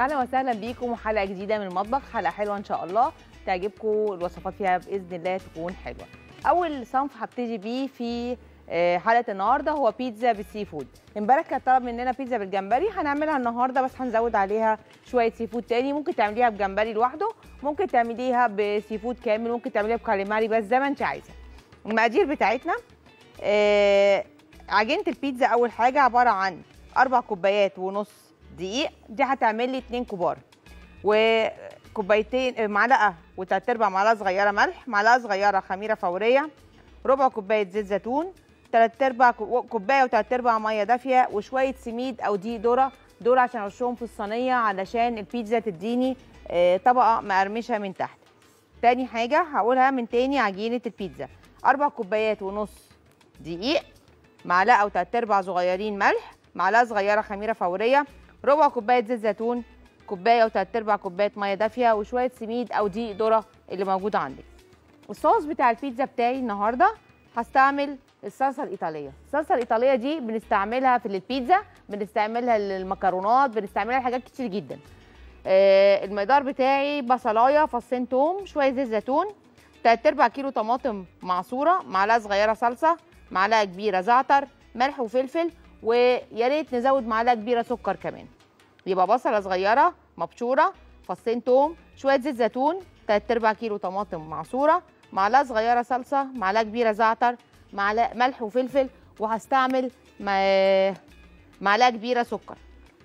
اهلا وسهلا بيكم وحلقه جديده من المطبخ حلقه حلوه ان شاء الله تعجبكم الوصفات فيها باذن الله تكون حلوه اول صنف هبتدي بيه في آه، حلقه النهارده هو بيتزا بالسي فود امبارح كان طلب مننا بيتزا بالجمبري هنعملها النهارده بس هنزود عليها شويه سي فود تاني ممكن تعمليها بجمبري لوحده ممكن تعمليها بسي فود كامل ممكن تعمليها بكاليماري بس زي ما انت عايزه المقادير بتاعتنا آه، عجينه البيتزا اول حاجه عباره عن اربع كوبايات ونص دقيق دي هتعمل لي اتنين كبار وكوبايتين معلقه وتلات ارباع معلقه صغيره ملح معلقه صغيره خميره فوريه ربع كوبايه زيت زيتون تلات ارباع كو- كوبايه وتلات ارباع ميه دافيه وشويه سميد او دقيق ذره دول عشان ارشهم في الصينيه علشان البيتزا تديني آه، طبقه مقرمشه من تحت تاني حاجه هقولها من تاني عجينه البيتزا اربع كوبايات ونص دقيق معلقه وتلات ارباع صغيرين ملح معلقه صغيره خميره فوريه ربع كوبايه زيت زيتون كوبايه وتلات ارباع كوبايه ميه دافيه وشويه سميد او دقيق ذره اللي موجود عندك الصوص بتاع البيتزا بتاعي النهارده هستعمل الصلصه الايطاليه الصلصه الايطاليه دي بنستعملها في البيتزا بنستعملها للمكرونات بنستعملها لحاجات كتير جدا آه، المقدار بتاعي بصلايه فصين توم شويه زيت زيتون تلات ارباع كيلو طماطم معصوره معلقه صغيره صلصه معلقه كبيره زعتر ملح وفلفل ويا ريت نزود معلقه كبيره سكر كمان يبقى بصله صغيره مبشوره فصين توم شويه زيت زيتون تلات ارباع كيلو طماطم معصوره معلقه صغيره صلصه معلقه كبيره زعتر معلقه ملح وفلفل وهستعمل م- معلقه كبيره سكر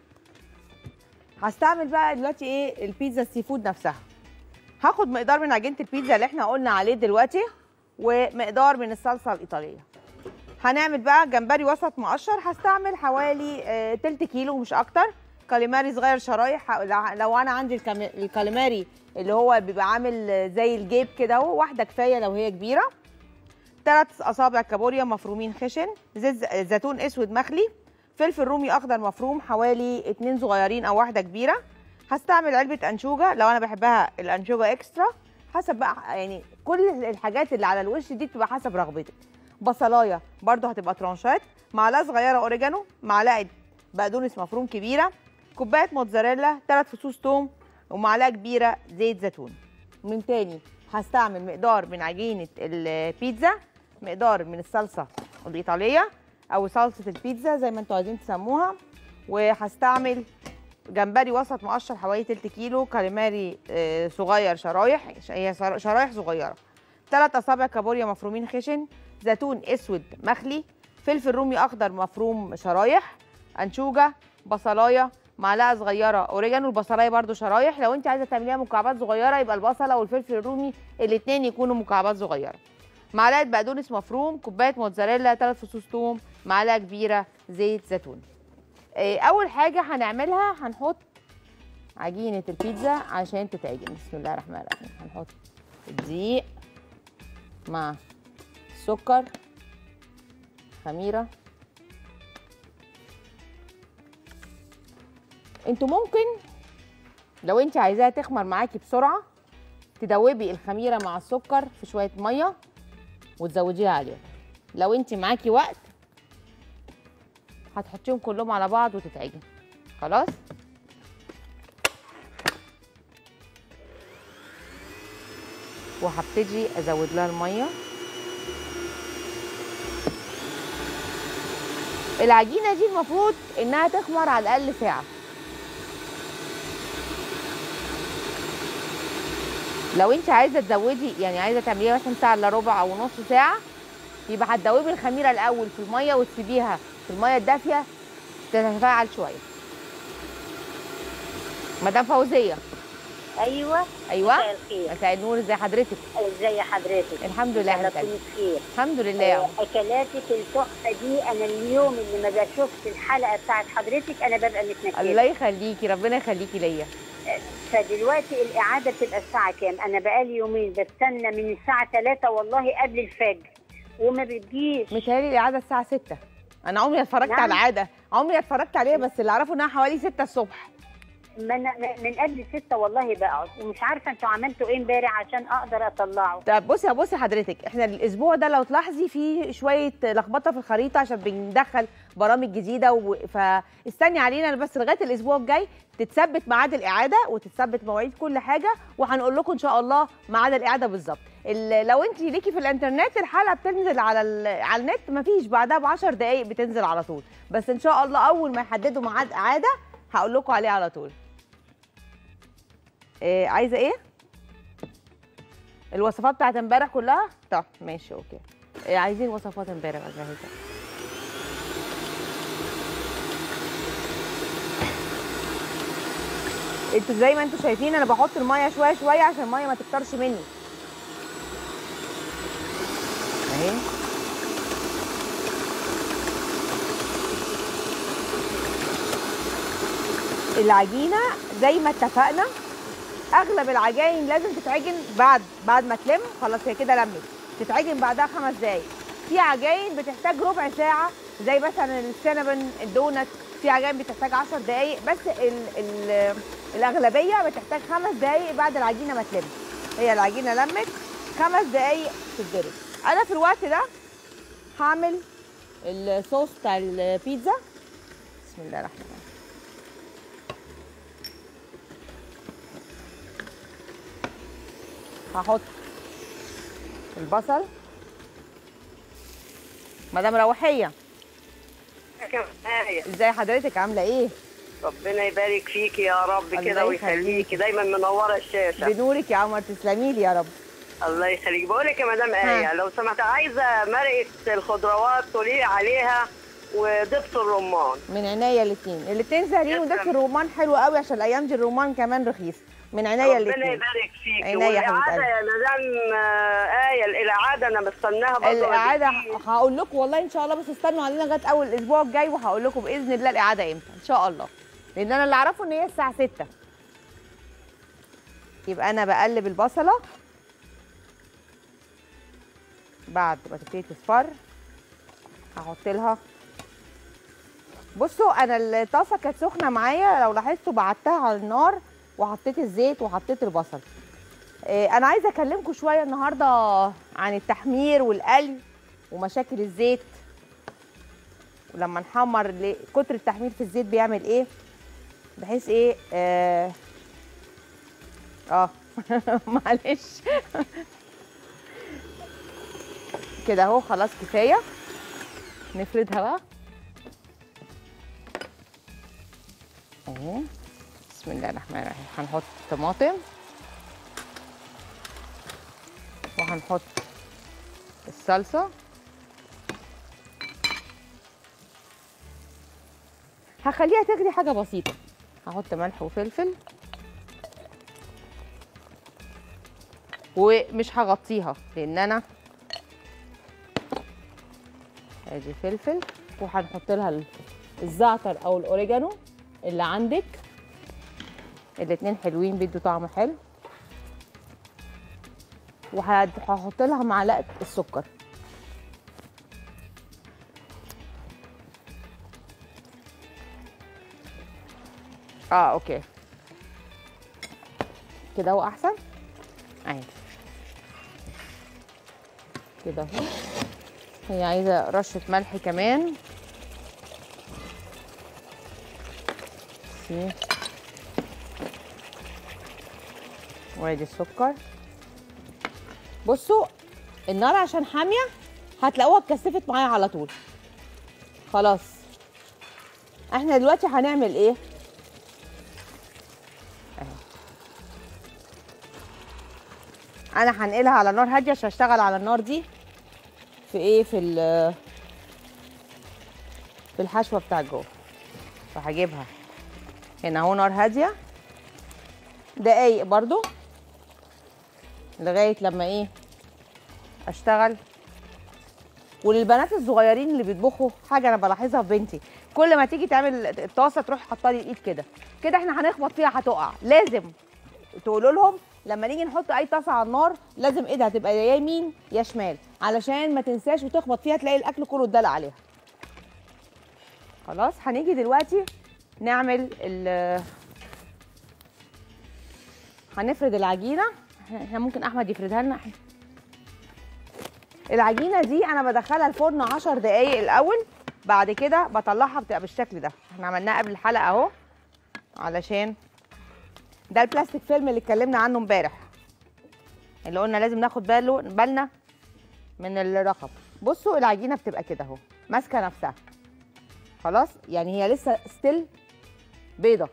هستعمل بقى دلوقتي ايه البيتزا السي فود نفسها هاخد مقدار من عجينه البيتزا اللي احنا قلنا عليه دلوقتي ومقدار من الصلصه الايطاليه هنعمل بقى جمبري وسط مقشر هستعمل حوالي آه، تلت كيلو مش اكتر كاليماري صغير شرايح ه- لو انا عندي الكام- الكاليماري اللي هو بيبقى عامل آه، زي الجيب كده اهو واحده كفايه لو هي كبيره ثلاث اصابع كابوريا مفرومين خشن زيت ز- زيتون اسود مخلي فلفل رومي اخضر مفروم حوالي اتنين صغيرين او واحده كبيره هستعمل علبه انشوجه لو انا بحبها الانشوجه اكسترا حسب بقى يعني كل الحاجات اللي على الوش دي بتبقى حسب رغبتك بصلايه برضو هتبقى ترانشات معلقه صغيره اوريجانو معلقه بقدونس مفروم كبيره كوبايه موتزاريلا ثلاث فصوص توم ومعلقه كبيره زيت زيتون من تاني هستعمل مقدار من عجينه البيتزا مقدار من الصلصه الايطاليه او صلصه البيتزا زي ما انتوا عايزين تسموها وهستعمل جمبري وسط مقشر حوالي تلت كيلو كاليماري آه، صغير شرايح هي شر- شرايح صغيره ثلاث اصابع كابوريا مفرومين خشن زيتون اسود مخلي فلفل رومي اخضر مفروم شرايح انشوجه بصلايه معلقه صغيره اوريجانو البصلايه برده شرايح لو انت عايزه تعمليها مكعبات صغيره يبقى البصله والفلفل الرومي الاثنين يكونوا مكعبات صغيره معلقه بقدونس مفروم كوبايه موتزاريلا ثلاث فصوص توم معلقه كبيره زيت زيتون آه، اول حاجه هنعملها هنحط عجينه البيتزا عشان تتعجن بسم الله الرحمن الرحيم هنحط الدقيق مع السكر خميره انتوا ممكن لو انت عايزاها تخمر معاكي بسرعه تدوبي الخميره مع السكر في شويه ميه وتزوديها عليها لو انت معاكي وقت هتحطيهم كلهم على بعض وتتعجن خلاص وهبتدي ازود لها الميه العجينه دي المفروض انها تخمر على الاقل ساعه لو انت عايزه تزودي يعني عايزه تعمليها مثلا ساعه الا ربع او نص ساعه يبقى هتدوبي الخميره الاول في الميه وتسيبيها في الميه الدافيه تتفاعل شويه مدام فوزيه ايوه ايوه مساء الخير مساء النور ازي حضرتك ازي حضرتك الحمد لله انا يا حبيبتي. كنت بخير الحمد لله يا آه، عم. اكلاتك التحفه دي انا اليوم اللي ما بشوفش الحلقه بتاعت حضرتك انا ببقى الله متنكده يخليكي ربنا يخليكي ليا فدلوقتي الاعاده بتبقى الساعه كام انا بقالي يومين بستنى من الساعه 3 والله قبل الفجر وما بتجيش متهيألي العاده الساعه 6 انا عمري ما اتفرجت نعم. على العاده عمري ما اتفرجت عليها بس اللي اعرفه انها حوالي 6 الصبح من, من قبل ستة والله بقعد ومش عارفه انتوا عملتوا ايه امبارح عشان اقدر اطلعه طب بصي يا بصي حضرتك احنا الاسبوع ده لو تلاحظي فيه شويه لخبطه في الخريطه عشان بندخل برامج جديده و... فاستني علينا بس لغايه الاسبوع الجاي تتثبت ميعاد الاعاده وتتثبت مواعيد كل حاجه وهنقول لكم ان شاء الله ميعاد الاعاده بالظبط ال- لو انت ليكي في الانترنت الحلقه بتنزل على ال... على النت مفيش بعدها ب 10 دقائق بتنزل على طول بس ان شاء الله اول ما يحددوا ميعاد اعاده هقول لكم عليه على طول إيه عايزه ايه الوصفات بتاعت امبارح كلها طب ماشي اوكي إيه عايزين وصفات امبارح اجهزها انتوا زي ما انتوا شايفين انا بحط الميه شويه شويه عشان الميه ما تكترش مني اهي العجينه زي ما اتفقنا اغلب العجائن لازم تتعجن بعد بعد ما تلم خلاص هي كده لمت تتعجن بعدها خمس دقايق في عجائن بتحتاج ربع ساعه زي مثلا السينابون الدونت في عجائن بتحتاج 10 دقايق بس ال ال الاغلبيه بتحتاج خمس دقايق بعد العجينه ما تلم هي العجينه لمت خمس دقايق تتضرب انا في الوقت ده هعمل الصوص بتاع البيتزا بسم الله الرحمن الرحيم هحط البصل مدام روحيه آية ازاي حضرتك عامله ايه ربنا يبارك فيك يا رب الله كده يخليكي. ويخليكي دايما منوره الشاشه بنورك يا عمر تسلمي لي يا رب الله يخليك بقول لك يا مدام ها. آية لو سمحت عايزه مرقه الخضروات تقولي عليها ودبس الرمان من عينيا الاثنين الاثنين سهلين ودبس تسلم. الرمان حلو قوي عشان الايام دي الرمان كمان رخيص من عينيا ربنا الاثنين يبارك فيك عينيا يا حبيبة والاعاده قلبي. يا مدام آه، آية الاعاده انا مستناها برضه الاعاده بكتير. هقول لكم والله ان شاء الله بس استنوا علينا لغايه اول الاسبوع الجاي وهقول لكم باذن الله الاعاده امتى ان شاء الله لان انا اللي اعرفه ان هي الساعه 6 يبقى انا بقلب البصله بعد ما تبتدي تصفر هحط لها بصوا انا الطاسه كانت سخنه معايا لو لاحظتوا بعتها على النار وحطيت الزيت وحطيت البصل آه، انا عايزه اكلمكم شويه النهارده عن التحمير والقلي ومشاكل الزيت ولما نحمر ليه- كتر التحمير في الزيت بيعمل ايه بحيث ايه اه, آه. معلش كده اهو خلاص كفايه نفردها بقى اهو بسم الله الرحمن الرحيم هنحط طماطم وهنحط الصلصه هخليها تغلي حاجه بسيطه هحط ملح وفلفل ومش هغطيها لان انا ادي فلفل وهنحط لها ال- الزعتر او الاوريجانو اللي عندك الاتنين حلوين بيدوا طعم حلو وهحط لها معلقه السكر اه اوكي كده هو احسن اهي كده اهو هي عايزه رشه ملح كمان سي. وادي السكر بصوا النار عشان حاميه هتلاقوها اتكثفت معايا على طول خلاص احنا دلوقتي هنعمل ايه انا هنقلها على نار هاديه عشان اشتغل على النار دي في ايه في ال في الحشوه بتاع جوه فهجيبها هنا اهو نار هاديه دقايق برضو لغايه لما ايه اشتغل وللبنات الصغيرين اللي بيطبخوا حاجه انا بلاحظها في بنتي كل ما تيجي تعمل الطاسه تروح حاطه لي الايد كده كده احنا هنخبط فيها هتقع لازم تقولوا لهم لما نيجي نحط اي طاسه على النار لازم ايدها تبقى يا يمين يا شمال علشان ما تنساش وتخبط فيها تلاقي الاكل كله اتدلق عليها خلاص هنيجي دلوقتي نعمل ال- هنفرد العجينه احنا ممكن احمد يفردها لنا العجينه دي انا بدخلها الفرن 10 دقايق الاول بعد كده بطلعها بتبقى بالشكل ده احنا عملناها قبل الحلقه اهو علشان ده البلاستيك فيلم اللي اتكلمنا عنه امبارح اللي قلنا لازم ناخد باله بالنا من الرقم بصوا العجينه بتبقى كده اهو ماسكه نفسها خلاص يعني هي لسه ستيل بيضه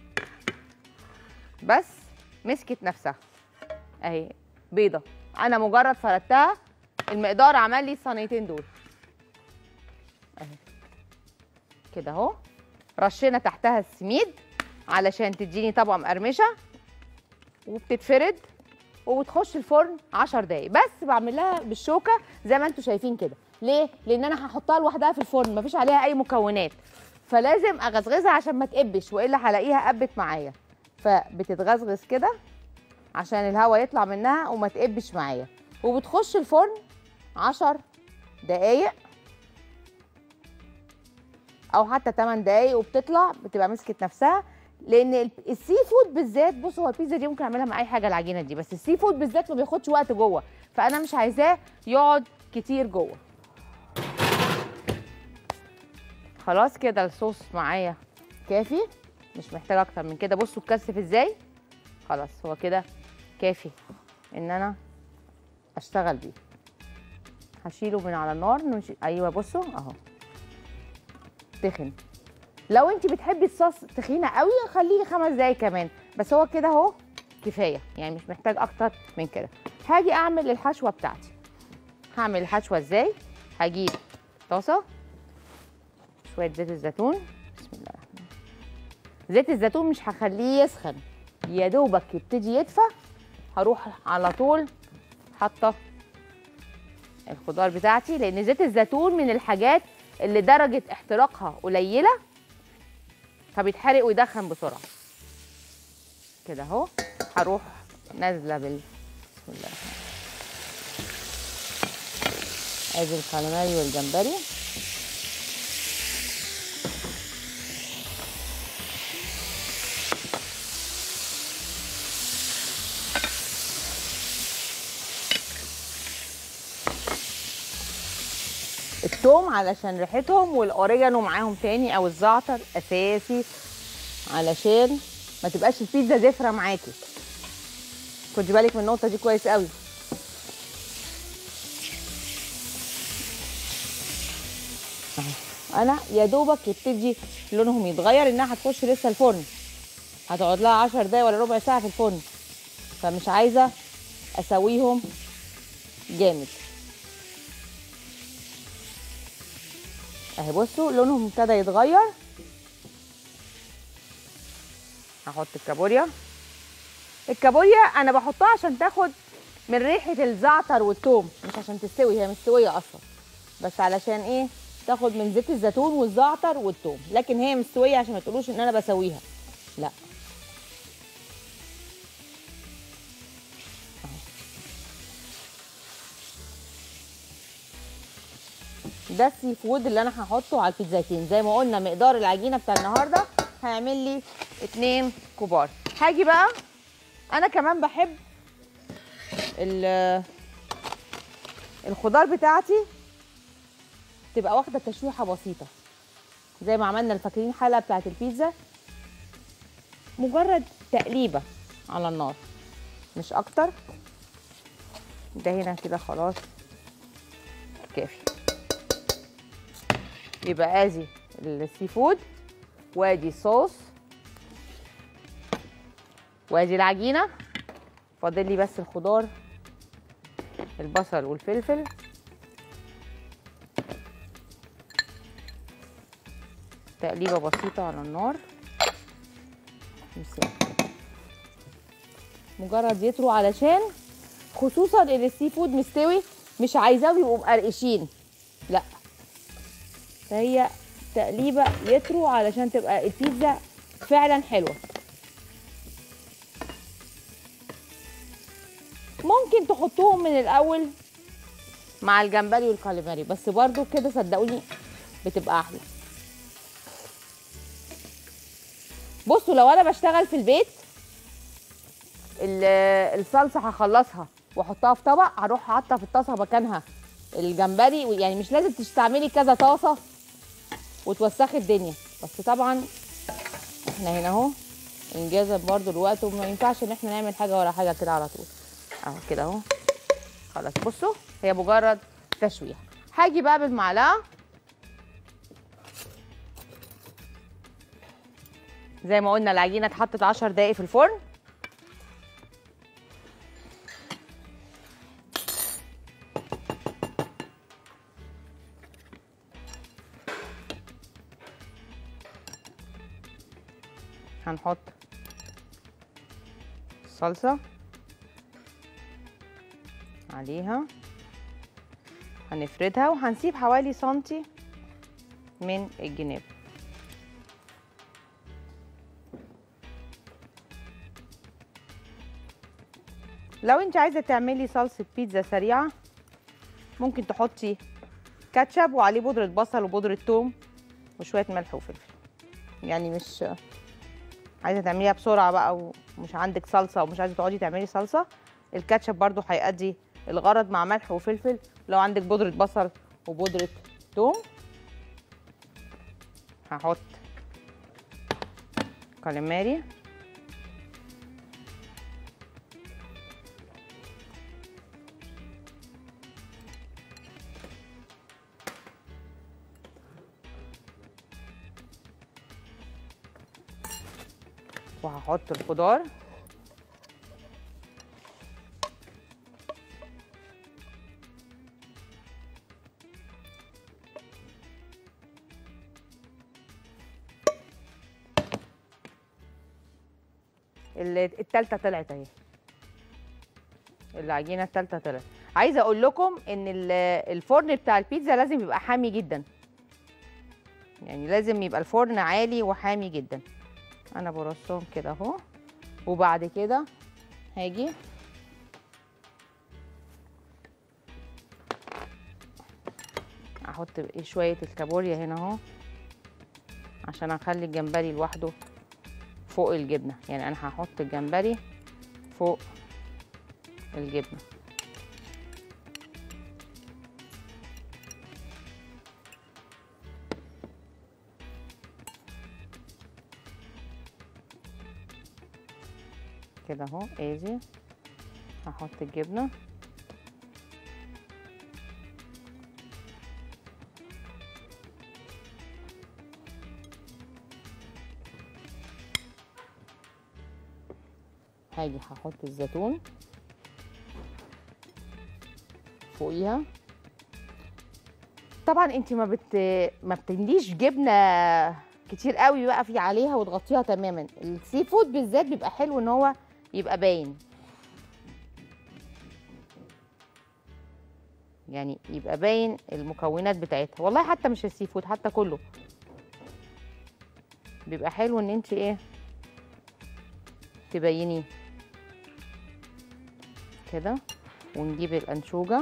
بس مسكت نفسها اهي بيضه انا مجرد فردتها المقدار عمل لي الصينيتين دول اهي كده اهو رشينا تحتها السميد علشان تديني طبقه مقرمشه وبتتفرد وبتخش الفرن 10 دقايق بس بعمل لها بالشوكه زي ما انتم شايفين كده ليه لان انا هحطها لوحدها في الفرن مفيش عليها اي مكونات فلازم اغزغزها عشان ما تقبش والا هلاقيها قبت معايا فبتتغزغز كده عشان الهواء يطلع منها وما تقبش معايا وبتخش الفرن 10 دقايق او حتى 8 دقايق وبتطلع بتبقى مسكت نفسها لان ال- السي فود بالذات بصوا هو البيتزا دي ممكن اعملها مع اي حاجه العجينه دي بس السي فود بالذات ما بياخدش وقت جوه فانا مش عايزاه يقعد كتير جوه خلاص كده الصوص معايا كافي مش محتاج اكتر من كده بصوا اتكثف ازاي خلاص هو كده كافي ان انا اشتغل بيه هشيله من على النار نش... ايوه بصوا اهو تخن لو انت بتحبي الصوص تخينه قوي خليه خمس دقايق كمان بس هو كده اهو كفايه يعني مش محتاج اكتر من كده هاجي اعمل الحشوه بتاعتي هعمل الحشوه ازاي هجيب طاسه شويه زيت الزيتون بسم الله الرحمن الرحيم زيت الزيتون مش هخليه يسخن يا دوبك يبتدي يدفى هروح على طول حاطه الخضار بتاعتي لان زيت الزيتون من الحاجات اللي درجه احتراقها قليله فبيتحرق ويدخن بسرعه كده اهو هروح نازله بال بسم الله الرحمن الرحيم. ادي الكالاماري والجمبري التوم علشان ريحتهم والاوريجانو معاهم تاني او الزعتر اساسي علشان ما تبقاش البيتزا زفره معاكي خدي بالك من النقطه دي كويس قوي أهو. انا يا دوبك يبتدي لونهم يتغير انها هتخش لسه الفرن هتقعد لها 10 دقايق ولا ربع ساعه في الفرن فمش عايزه اسويهم جامد اهي بصوا لونهم ابتدى يتغير هحط الكابوريا الكابوريا انا بحطها عشان تاخد من ريحه الزعتر والثوم مش عشان تستوي هي مستويه اصلا بس علشان ايه تاخد من زيت الزيتون والزعتر والثوم لكن هي مستويه عشان ما تقولوش ان انا بسويها لا ده السي فود اللي انا هحطه على البيتزايتين زي ما قلنا مقدار العجينه بتاع النهارده هيعمل لي اتنين كبار هاجي بقى انا كمان بحب ال- الخضار بتاعتي تبقى واخده تشويحه بسيطه زي ما عملنا فاكرين الحلقه بتاعت البيتزا مجرد تقليبه على النار مش اكتر ده هنا كده خلاص كافي يبقى ادي السي فود وادي الصوص وادي العجينه فاضل لي بس الخضار البصل والفلفل تقليبه بسيطه على النار نسيب. مجرد يطروا علشان خصوصا ان السي فود مستوي مش عايزاهم يبقوا مقرقشين لا فهي تقليبه يطروا علشان تبقى البيتزا فعلا حلوه ممكن تحطوهم من الاول مع الجمبري والكاليماري بس برضو كده صدقوني بتبقى احلى بصوا لو انا بشتغل في البيت ال- الصلصه هخلصها واحطها في طبق هروح حاطه في الطاسه مكانها الجمبري يعني مش لازم تستعملي كذا طاسه وتوسخي الدنيا بس طبعا احنا هنا اهو انجازا برضو الوقت وما ينفعش ان احنا نعمل حاجه ورا حاجه كده على طول اهو كده اهو خلاص بصوا هي مجرد تشويح هاجي بقى بالمعلقه زي ما قلنا العجينه اتحطت 10 دقايق في الفرن هنحط الصلصه عليها هنفردها وهنسيب حوالي سنتي من الجناب لو انت عايزه تعملي صلصه بيتزا سريعه ممكن تحطي كاتشب وعليه بودره بصل وبودره ثوم وشويه ملح وفلفل يعني مش عايزه تعمليها بسرعه بقى ومش عندك صلصه ومش عايزه تقعدي تعملي صلصه الكاتشب برضو هيأدي الغرض مع ملح وفلفل لو عندك بودره بصل وبودره ثوم هحط كاليماري وهحط الخضار ال- التالتة طلعت اهي العجينة التالتة طلعت عايزة اقول لكم ان ال- الفرن بتاع البيتزا لازم يبقى حامي جدا يعني لازم يبقى الفرن عالي وحامي جدا انا برصهم كده اهو وبعد كده هاجي احط بقى شويه الكابوريا هنا اهو عشان اخلي الجمبري لوحده فوق الجبنه يعني انا هحط الجمبري فوق الجبنه كده اهو ادي هحط الجبنه هاجي هحط الزيتون فوقيها طبعا انت ما بت ما بتمليش جبنه كتير قوي بقى في عليها وتغطيها تماما السي فود بالذات بيبقى حلو ان هو يبقى باين يعني يبقى باين المكونات بتاعتها والله حتى مش السي فود حتى كله بيبقى حلو ان انت ايه تبينيه كده ونجيب الانشوجه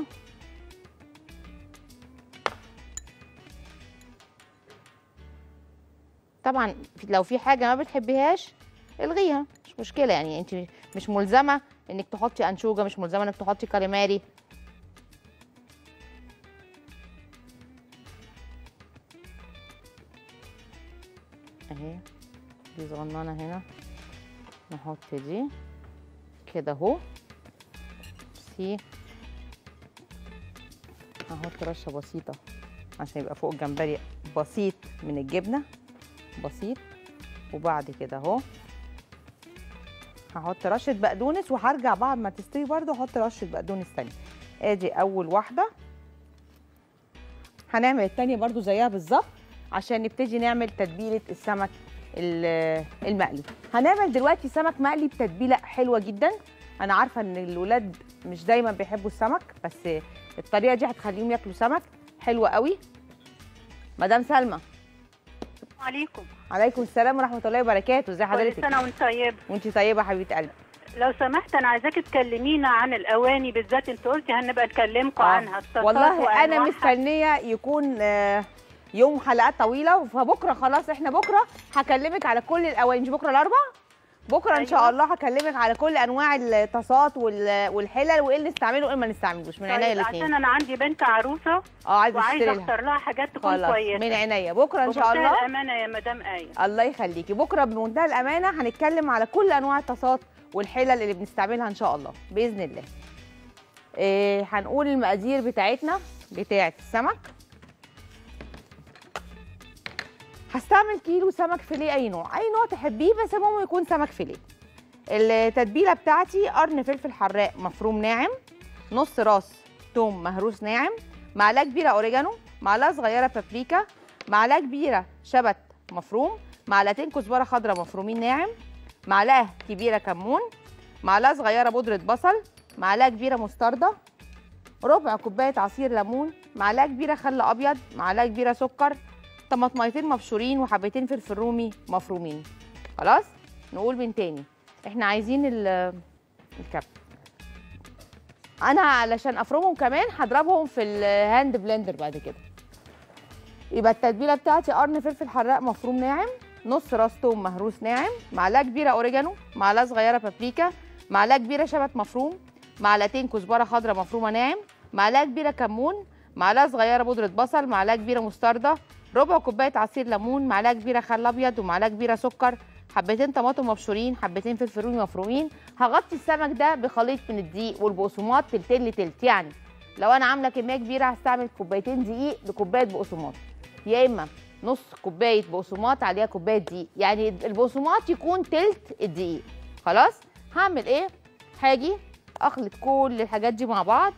طبعا لو في حاجه ما بتحبيهاش الغيها مش مشكله يعني انت مش ملزمه انك تحطي انشوجه مش ملزمه انك تحطي كاليماري اهي دي صغننه هنا نحط دي كده اهو سي هحط رشه بسيطه عشان يبقى فوق الجمبري بسيط من الجبنه بسيط وبعد كده اهو هحط رشه بقدونس وهرجع بعد ما تستوي برده احط رشه بقدونس تانية ادي اول واحده هنعمل التانية برده زيها بالظبط عشان نبتدي نعمل تتبيله السمك ال- المقلي هنعمل دلوقتي سمك مقلي بتتبيله حلوه جدا انا عارفه ان الولاد مش دايما بيحبوا السمك بس الطريقه دي هتخليهم ياكلوا سمك حلوه قوي مدام سلمى عليكم عليكم السلام ورحمه الله وبركاته ازي كل حضرتك سنه وانت طيب وانت طيبه حبيبه قلبي لو سمحت انا عايزاك تكلمينا عن الاواني بالذات انت قلتي هنبقى نكلمكم آه. عنها الصلصات والله انا وأنواعها. مستنيه يكون آه، يوم حلقات طويله فبكره خلاص احنا بكره هكلمك على كل الاواني مش بكره الاربع بكره ان شاء أيوة. الله هكلمك على كل انواع الطاسات وال- والحلل وايه اللي نستعمله وايه ما نستعملوش من عينيا طيب عشان الاثنين انا عندي بنت عروسه اه عايزه وعايزه تشتري لها اختار لها حاجات تكون خلاص كويسه من عينيا بكره ان شاء بمنتهى الله الامانه يا مدام ايه الله يخليكي بكره بمنتهى الامانه هنتكلم على كل انواع الطاسات والحلل اللي بنستعملها ان شاء الله باذن الله إيه هنقول المقادير بتاعتنا بتاعه السمك هستعمل كيلو سمك فيليه اي نوع اي نوع تحبيه بس المهم يكون سمك فيليه التتبيله بتاعتي قرن فلفل حراق مفروم ناعم نص راس توم مهروس ناعم معلقه كبيره اوريجانو معلقه صغيره بابريكا معلقه كبيره شبت مفروم معلقتين كزبره خضراء مفرومين ناعم معلقه كبيره كمون معلقه صغيره بودره بصل معلقه كبيره مستردة ربع كوبايه عصير ليمون معلقه كبيره خل ابيض معلقه كبيره سكر طماطميتين مبشورين وحبتين فلفل رومي مفرومين خلاص نقول من تاني احنا عايزين ال- الكب انا علشان افرمهم كمان هضربهم في الهاند بلندر بعد كده يبقى التتبيله بتاعتي قرن فلفل حراق مفروم ناعم نص راس توم مهروس ناعم معلقه كبيره اوريجانو معلقه صغيره بابريكا معلقه كبيره شبت مفروم معلقتين كزبره خضراء مفرومه ناعم معلقه كبيره كمون معلقه صغيره بودره بصل معلقه كبيره مستردة ربع كوبايه عصير ليمون معلقه كبيره خل ابيض ومعلقه كبيره سكر حبتين طماطم مبشورين حبتين فلفل رومي مفرومين هغطي السمك ده بخليط من الدقيق والبقسماط تلتين لتلت يعني لو انا عامله كميه كبيره هستعمل كوبايتين دقيق لكوبايه بقسماط يا اما نص كوبايه بقسماط عليها كوبايه دقيق يعني البقسماط يكون تلت الدقيق خلاص هعمل ايه هاجي اخلط كل الحاجات دي مع بعض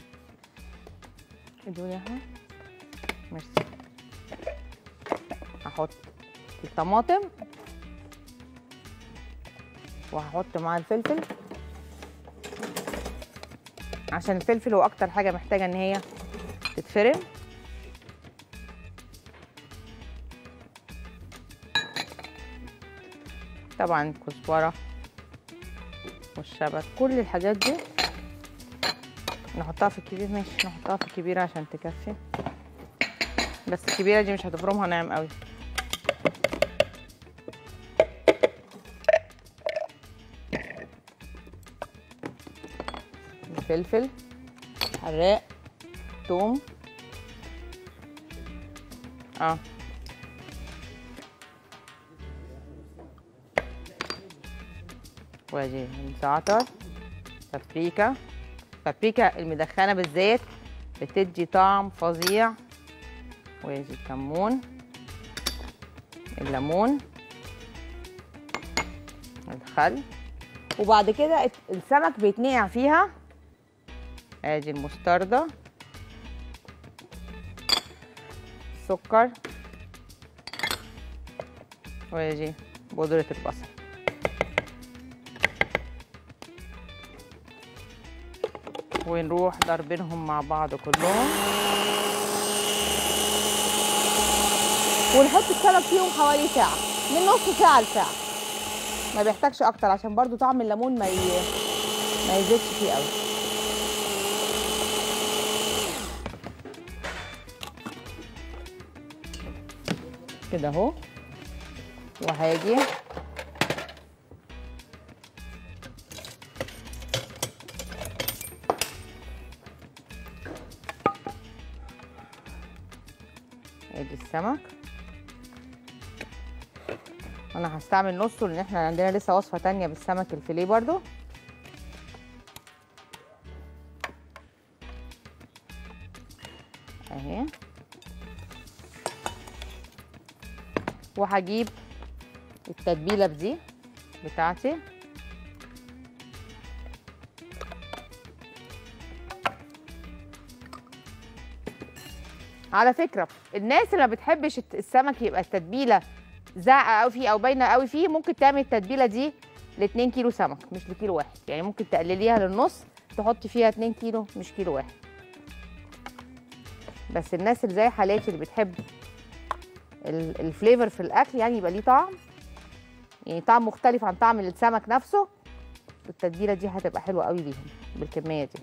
ادوني احنا ميرسي هحط الطماطم وهحط معاه الفلفل عشان الفلفل هو اكتر حاجه محتاجه ان هي تتفرم طبعا الكزبره والشبت كل الحاجات دي نحطها في الكبير ماشي نحطها في الكبيره عشان تكفي بس الكبيره دي مش هتفرمها ناعم قوي الفلفل حراق توم اه وادي الزعتر بابريكا بابريكا المدخنه بالزيت بتدي طعم فظيع وادي الكمون الليمون الخل وبعد كده السمك بيتنقع فيها ادي المستردة سكر وادي بودرة البصل ونروح ضربينهم مع بعض كلهم ونحط السمك فيهم حوالي ساعة من نص ساعة لساعة ما بيحتاجش أكتر عشان برضو طعم الليمون ما ي... ما يزيدش فيه قوي كده اهو وهاجي ادي السمك انا هستعمل نصه لان احنا عندنا لسه وصفه تانية بالسمك الفيليه برضو اهي وهجيب التتبيله بدي بتاعتي على فكره الناس اللي ما بتحبش الت- السمك يبقى التتبيله زعقه قوي فيه او باينه قوي فيه ممكن تعمل التتبيله دي ل 2 كيلو سمك مش لكيلو واحد يعني ممكن تقلليها للنص تحطي فيها 2 كيلو مش كيلو واحد بس الناس اللي زي حالاتي اللي بتحب ال- الفليفر في الاكل يعني يبقى ليه طعم يعني طعم مختلف عن طعم السمك نفسه التتبيله دي هتبقى حلوه قوي ليهم بالكميه دي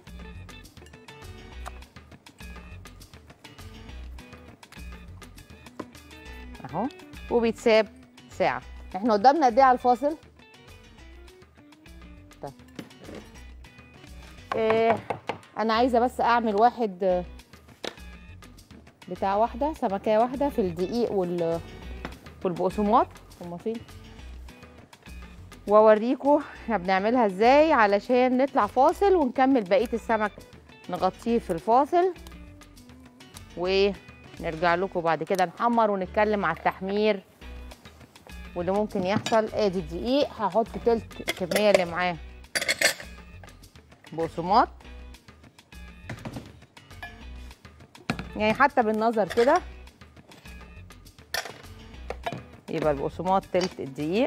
اهو وبيتساب ساعه احنا قدامنا قد ايه على الفاصل إيه انا عايزه بس اعمل واحد آه، بتاع واحده سمكيه واحده في الدقيق وال والبقسماط هما فين واوريكم احنا بنعملها ازاي علشان نطلع فاصل ونكمل بقيه السمك نغطيه في الفاصل ونرجع لكم بعد كده نحمر ونتكلم على التحمير واللي ممكن يحصل ادي الدقيق هحط تلت الكميه اللي معاه بقسماط يعني حتى بالنظر كده يبقى البقسماط تلت الدقيق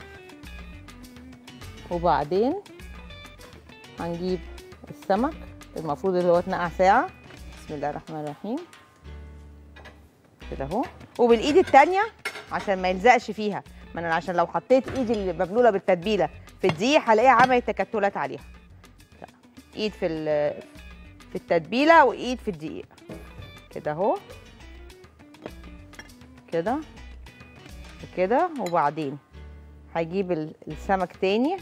وبعدين هنجيب السمك المفروض اللي هو اتنقع ساعة بسم الله الرحمن الرحيم كده اهو وبالايد التانية عشان ما يلزقش فيها ما انا عشان لو حطيت ايدي المبلوله بالتتبيله في الدقيق هلاقيها عملت تكتلات عليها لا. ايد في ال- في التتبيله وايد في الدقيق كده اهو كده وكده وبعدين هجيب ال- السمك تاني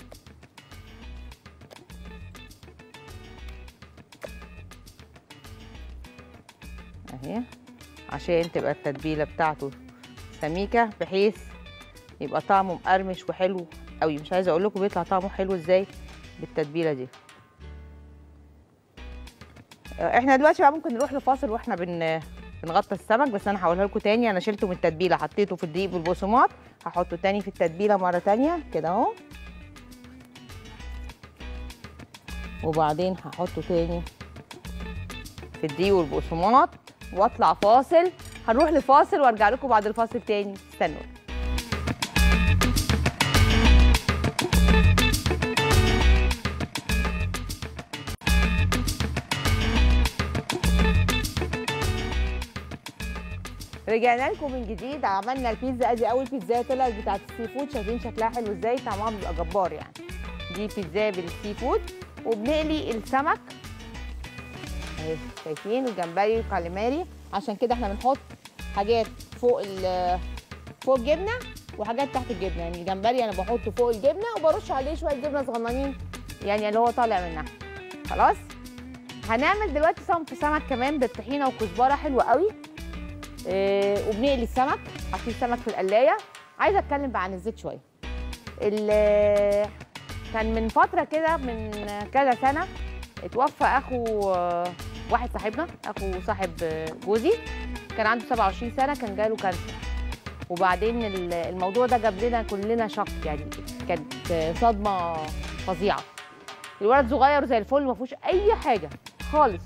اهي عشان تبقى التتبيله بتاعته سميكه بحيث يبقى طعمه مقرمش وحلو قوي مش عايزه اقول لكم بيطلع طعمه حلو ازاي بالتتبيله دي آه، احنا دلوقتي بقى ممكن نروح لفاصل واحنا بن بنغطي السمك بس انا هقولها لكم تاني انا شلته من التتبيله حطيته في الدقيق بالبقسماط هحطه تاني في التتبيله مره تانيه كده اهو وبعدين هحطه تاني في الدقيق والبقسماط واطلع فاصل هنروح لفاصل وارجع لكم بعد الفاصل تاني استنوا رجعنا لكم من جديد عملنا البيتزا ادي اول بيتزا طلعت بتاعت السي فود شايفين شكلها حلو ازاي طعمها بيبقى جبار يعني دي بيتزا بالسي فود وبنقلي السمك اهي شايفين الجمبري والكاليماري عشان كده احنا بنحط حاجات فوق ال فوق الجبنه وحاجات تحت الجبنه يعني الجمبري انا بحطه فوق الجبنه وبرش عليه شويه جبنه صغننين يعني اللي هو طالع منها خلاص هنعمل دلوقتي صنف سمك كمان بالطحينه وكزبره حلوه قوي إيه وبنقلي السمك حاطين السمك في القلايه عايزه اتكلم بقى عن الزيت شويه ال- كان من فتره كده من كذا سنه اتوفى اخو آه، واحد صاحبنا اخو صاحب آه، جوزي كان عنده 27 سنه كان جاله كانسر وبعدين ال- الموضوع ده جاب لنا كلنا شق يعني كانت آه، صدمه فظيعه الولد صغير زي الفل ما فيهوش اي حاجه خالص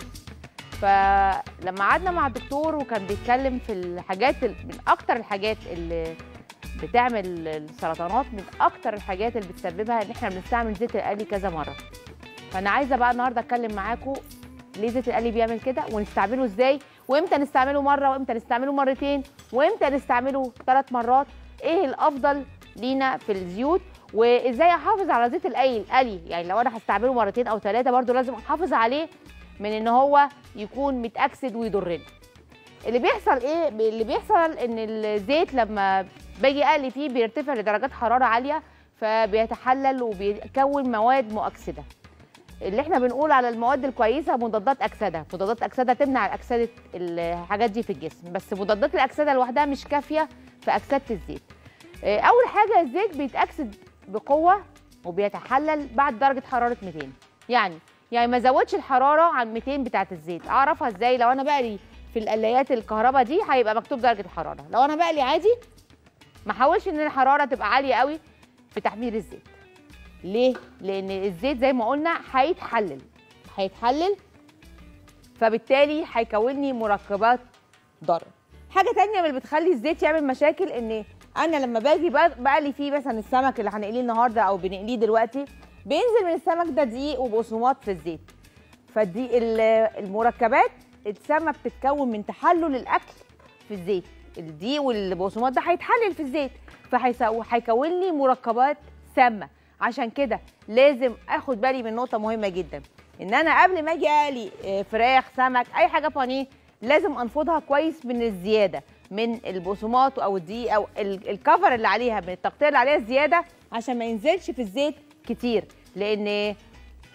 فلما قعدنا مع الدكتور وكان بيتكلم في الحاجات ال- من اكتر الحاجات اللي بتعمل السرطانات من اكتر الحاجات اللي بتسببها ان احنا بنستعمل زيت القلي كذا مره فانا عايزه بقى النهارده اتكلم معاكم ليه زيت القلي بيعمل كده ونستعمله ازاي وامتى نستعمله مره وامتى نستعمله مرتين وامتى نستعمله ثلاث مرات ايه الافضل لينا في الزيوت وازاي احافظ على زيت القلي القلي يعني لو انا هستعمله مرتين او ثلاثه برضو لازم احافظ عليه من ان هو يكون متاكسد ويضرني اللي بيحصل ايه اللي بيحصل ان الزيت لما باجي اقلي فيه بيرتفع لدرجات حراره عاليه فبيتحلل وبيكون مواد مؤكسده اللي احنا بنقول على المواد الكويسه مضادات اكسده مضادات اكسده تمنع اكسده الحاجات دي في الجسم بس مضادات الاكسده لوحدها مش كافيه في اكسده الزيت آه، اول حاجه الزيت بيتاكسد بقوه وبيتحلل بعد درجه حراره 200 يعني يعني ما زودش الحراره عن 200 بتاعه الزيت اعرفها ازاي لو انا بقلي في القلايات الكهرباء دي هيبقى مكتوب درجه الحراره لو انا بقلي عادي ما احاولش ان الحراره تبقى عاليه قوي في تحمير الزيت ليه لان الزيت زي ما قلنا هيتحلل هيتحلل فبالتالي هيكون لي مركبات ضاره حاجه تانية من اللي بتخلي الزيت يعمل مشاكل ان انا لما باجي بق- بقلي فيه مثلا السمك اللي هنقليه النهارده او بنقليه دلوقتي بينزل من السمك ده دقيق وبقسماط في الزيت فدي ال- المركبات السمنه بتتكون من تحلل الاكل في الزيت الدقيق والبقسماط ده هيتحلل في الزيت فهيكون لي مركبات سامه عشان كده لازم اخد بالي من نقطه مهمه جدا ان انا قبل ما اجي اقلي آه، فراخ سمك اي حاجه بانيه لازم انفضها كويس من الزياده من البقسماط او الدقيق او ال- الكفر اللي عليها من التغطيه اللي عليها الزياده عشان ما ينزلش في الزيت كتير لان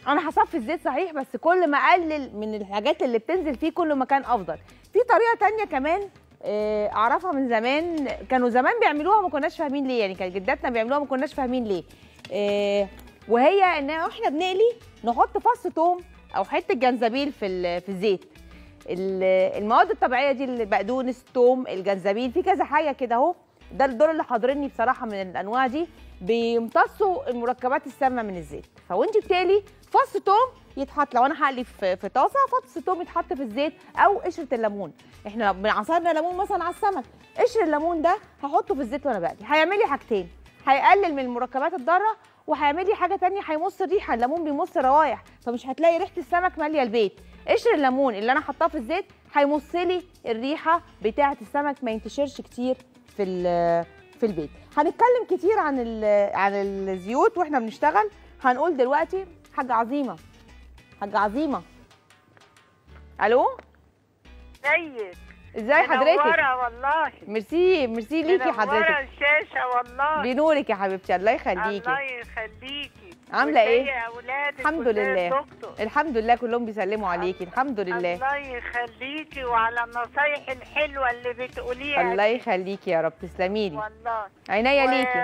انا هصفي الزيت صحيح بس كل ما اقلل من الحاجات اللي بتنزل فيه كل ما كان افضل في طريقه تانية كمان آه، اعرفها من زمان كانوا زمان بيعملوها ما كناش فاهمين ليه يعني كانت جداتنا بيعملوها ما كناش فاهمين ليه آه، وهي ان احنا بنقلي نحط فص توم او حته جنزبيل في ال- في الزيت ال- المواد الطبيعيه دي البقدونس التوم الجنزبيل في كذا حاجه كده اهو ده دول اللي حاضرني بصراحه من الانواع دي بيمتصوا المركبات السامه من الزيت فوانت بتقلي فص توم يتحط لو انا هقلي في في طاسه فص توم يتحط في الزيت او قشره الليمون احنا لو عصرنا ليمون مثلا على السمك قشر الليمون ده هحطه في الزيت وانا بقلي هيعمل لي حاجتين هيقلل من المركبات الضاره وهيعمل لي حاجه تانية هيمص الريحه الليمون بيمص روايح فمش هتلاقي ريحه السمك ماليه البيت قشر الليمون اللي انا حطاه في الزيت هيمص لي الريحه بتاعه السمك ما ينتشرش كتير في ال- في البيت هنتكلم كتير عن ال- عن الزيوت واحنا بنشتغل هنقول دلوقتي حاجه عظيمه حاجه عظيمه الو ازيك ازاي حضرتك منورة والله ميرسي ميرسي ليكي منورة حضرتك الشاشة والله بنورك يا حبيبتي الله يخليكي الله يخليكي عاملة إيه؟ وازاي اولادك الحمد وازاي لله. الدكتور الحمد لله كلهم بيسلموا عليكي الحمد لله الله يخليكي وعلى النصايح الحلوة اللي بتقوليها الله دي. يخليكي يا رب تسلمي لي والله عينيا و- ليكي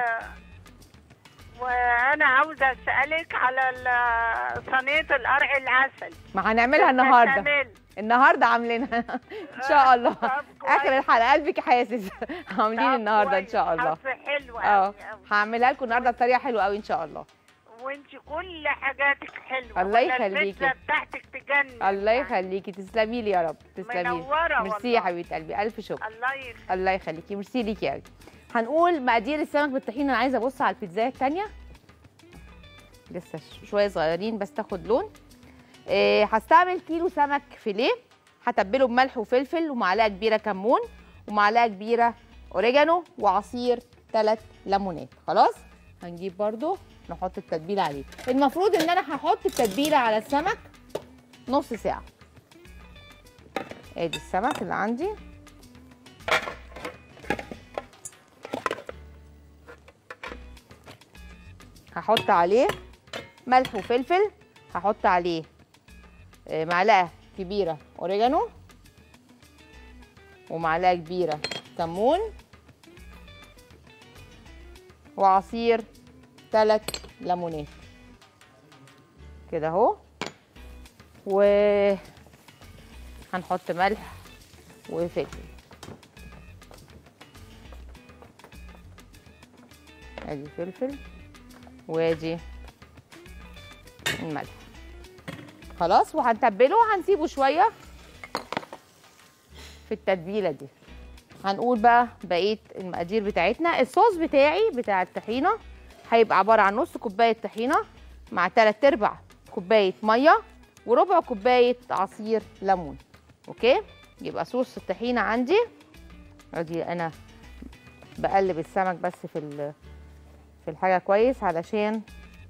وانا عاوزة اسألك على ال- صينية القرع العسل ما هنعملها النهارده بالبشاميل. النهارده عاملينها ان شاء الله طب اخر كويس. الحلقه قلبك حاسس عاملين طب النهارده ان كويس. شاء الله حظ حلو اه قوي قوي هعملها لكم النهارده بطريقه حلوه قوي ان شاء الله وانت كل حاجاتك حلوه الله ولا يخليكي. البيتزا بتاعتك تجنن الله يعني. يخليكي تسلمي لي يا رب تسلمي لي منورة ميرسي يا والله. حبيبه قلبي الف شكر الله يخليك الله يخليكي ميرسي ليكي يا قلبي هنقول مقادير السمك بالطحينه انا عايزه ابص على البيتزايه الثانيه لسه ش- شويه صغيرين بس تاخد لون إيه هستعمل كيلو سمك فيليه هتبله بملح وفلفل ومعلقه كبيره كمون ومعلقه كبيره اوريجانو وعصير ثلاث ليمونات خلاص هنجيب برضو نحط التتبيله عليه المفروض ان انا هحط التتبيله على السمك نص ساعه ادي السمك اللي عندي هحط عليه ملح وفلفل هحط عليه آه، معلقه كبيره اوريجانو ومعلقه كبيره كمون وعصير ثلاث ليمونات كده اهو و هنحط ملح وفلفل ادي فلفل وادي الملح خلاص وهنتبله وهنسيبه شويه في التتبيله دي هنقول بقى بقيه المقادير بتاعتنا الصوص بتاعي بتاع الطحينه هيبقى عباره عن نص كوبايه طحينه مع 3 ارباع كوبايه ميه وربع كوبايه عصير ليمون اوكي يبقى صوص الطحينه عندي ادي انا بقلب السمك بس في ال- في الحاجه كويس علشان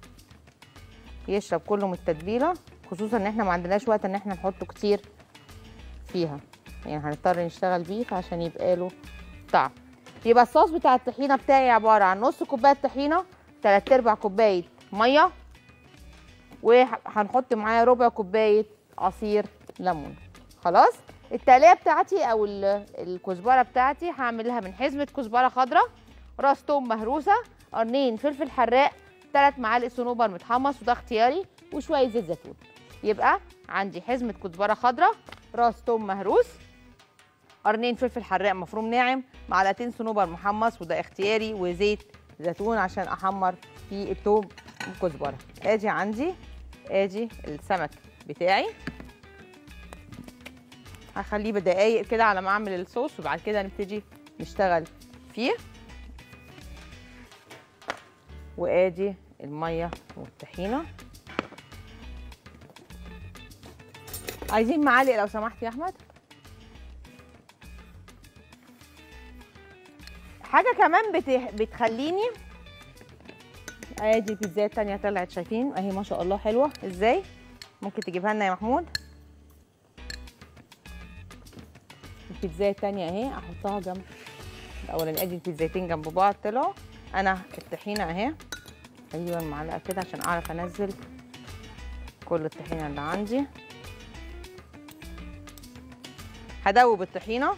يشرب كله من التتبيله خصوصا ان احنا ما عندناش وقت ان احنا نحطه كتير فيها يعني هنضطر نشتغل بيه عشان يبقى له طعم يبقى الصوص بتاع الطحينه بتاعي عباره عن نص كوبايه طحينه 3 ارباع كوبايه ميه وهنحط معاه ربع كوبايه عصير ليمون خلاص التقليه بتاعتي او ال- الكزبره بتاعتي هعملها من حزمه كزبره خضراء راس توم مهروسه قرنين فلفل حراق ثلاث معالق صنوبر متحمص وده اختياري وشويه زيت زيتون يبقى عندي حزمه كزبره خضراء راس توم مهروس قرنين فلفل حراق مفروم ناعم معلقتين صنوبر محمص وده اختياري وزيت زيتون عشان احمر في التوم والكزبره ادي عندي ادي السمك بتاعي هخليه بدقايق كده على ما اعمل الصوص وبعد كده نبتدي نشتغل فيه وادي الميه والطحينه عايزين معالق لو سمحت يا احمد حاجه كمان بت... بتخليني ادي البيتزا التانية طلعت شايفين اهي ما شاء الله حلوه ازاي ممكن تجيبها لنا يا محمود البيتزا التانية اهي احطها جنب الاولاني ادي البيتزايتين جنب بعض طلعوا انا الطحينه اهي ايوه المعلقه كده عشان اعرف انزل كل الطحينه اللي عندي هدوب الطحينه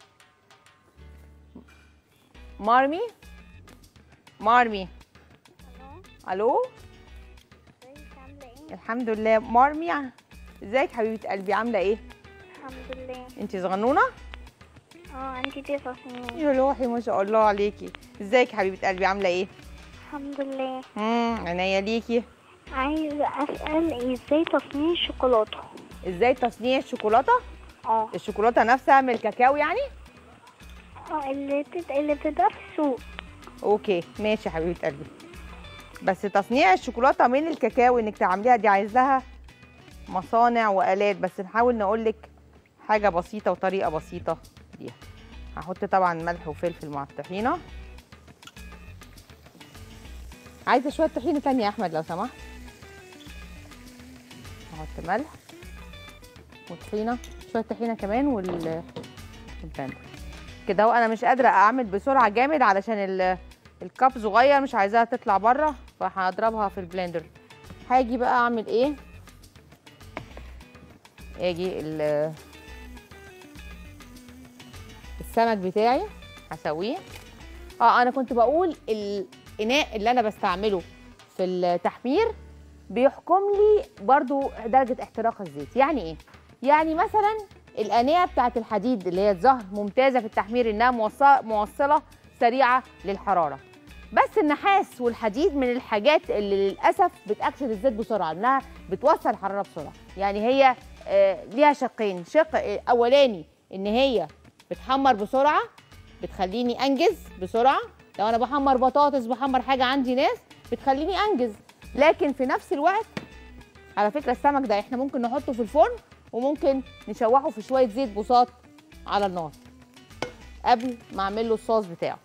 مارمي مارمي الو الحمد لله مارمي ازيك حبيبه قلبي عامله ايه الحمد لله انت صغنونه اه انتي تسع سنين يا روحي ما شاء الله عليكي ازيك حبيبه قلبي عامله ايه الحمد لله امم عينيا ليكي عايزة اسأل ازاي تصنيع الشوكولاتة ازاي تصنيع الشوكولاته اه الشوكولاته نفسها من الكاكاو يعني اه اللي بتت... اللي بتتباع في السوق اوكي ماشي يا حبيبه قلبي بس تصنيع الشوكولاته من الكاكاو انك تعمليها دي عايز لها مصانع والات بس نحاول نقول لك حاجه بسيطه وطريقه بسيطه ليها هحط طبعا ملح وفلفل مع الطحينه عايزه شويه طحينه تانية يا احمد لو سمحت هحط ملح وطحينه شويه طحينه كمان وال والبندر كده اهو انا مش قادره اعمل بسرعه جامد علشان ال- الكاب صغير مش عايزاها تطلع بره فهضربها في البلندر هاجي بقى اعمل ايه اجي ال- السمك بتاعي هسويه اه انا كنت بقول الاناء اللي انا بستعمله في التحمير بيحكم لي برضو درجه احتراق الزيت يعني ايه يعني مثلا الانيه بتاعه الحديد اللي هي الزهر ممتازه في التحمير انها موصله موصله سريعه للحراره بس النحاس والحديد من الحاجات اللي للاسف بتاكسد الزيت بسرعه انها بتوصل الحراره بسرعه يعني هي آه، ليها شقين شق آه، اولاني ان هي بتحمر بسرعه بتخليني انجز بسرعه لو انا بحمر بطاطس بحمر حاجه عندي ناس بتخليني انجز لكن في نفس الوقت على فكره السمك ده احنا ممكن نحطه في الفرن وممكن نشوحه في شويه زيت بساط على النار قبل ما اعمل له الصوص بتاعه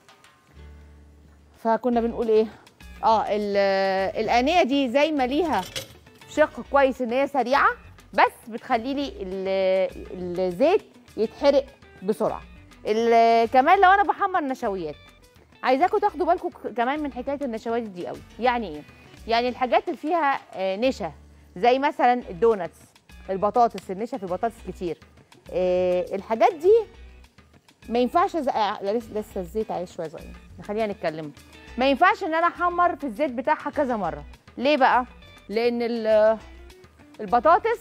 فكنا بنقول ايه اه ال- الانيه دي زي ما ليها شق كويس ان هي سريعه بس بتخلي لي ال- الزيت يتحرق بسرعه ال- كمان لو انا بحمر نشويات عايزاكم تاخدوا بالكم ك- كمان من حكايه النشويات دي قوي يعني ايه يعني الحاجات اللي فيها آه، نشا زي مثلا الدوناتس البطاطس النشا في البطاطس كتير آه، الحاجات دي ما ينفعش أز... آه، لا، لسه لسه الزيت عليه شويه صغيرين خلينا نتكلم ما ينفعش ان انا احمر في الزيت بتاعها كذا مره ليه بقى لان ال- البطاطس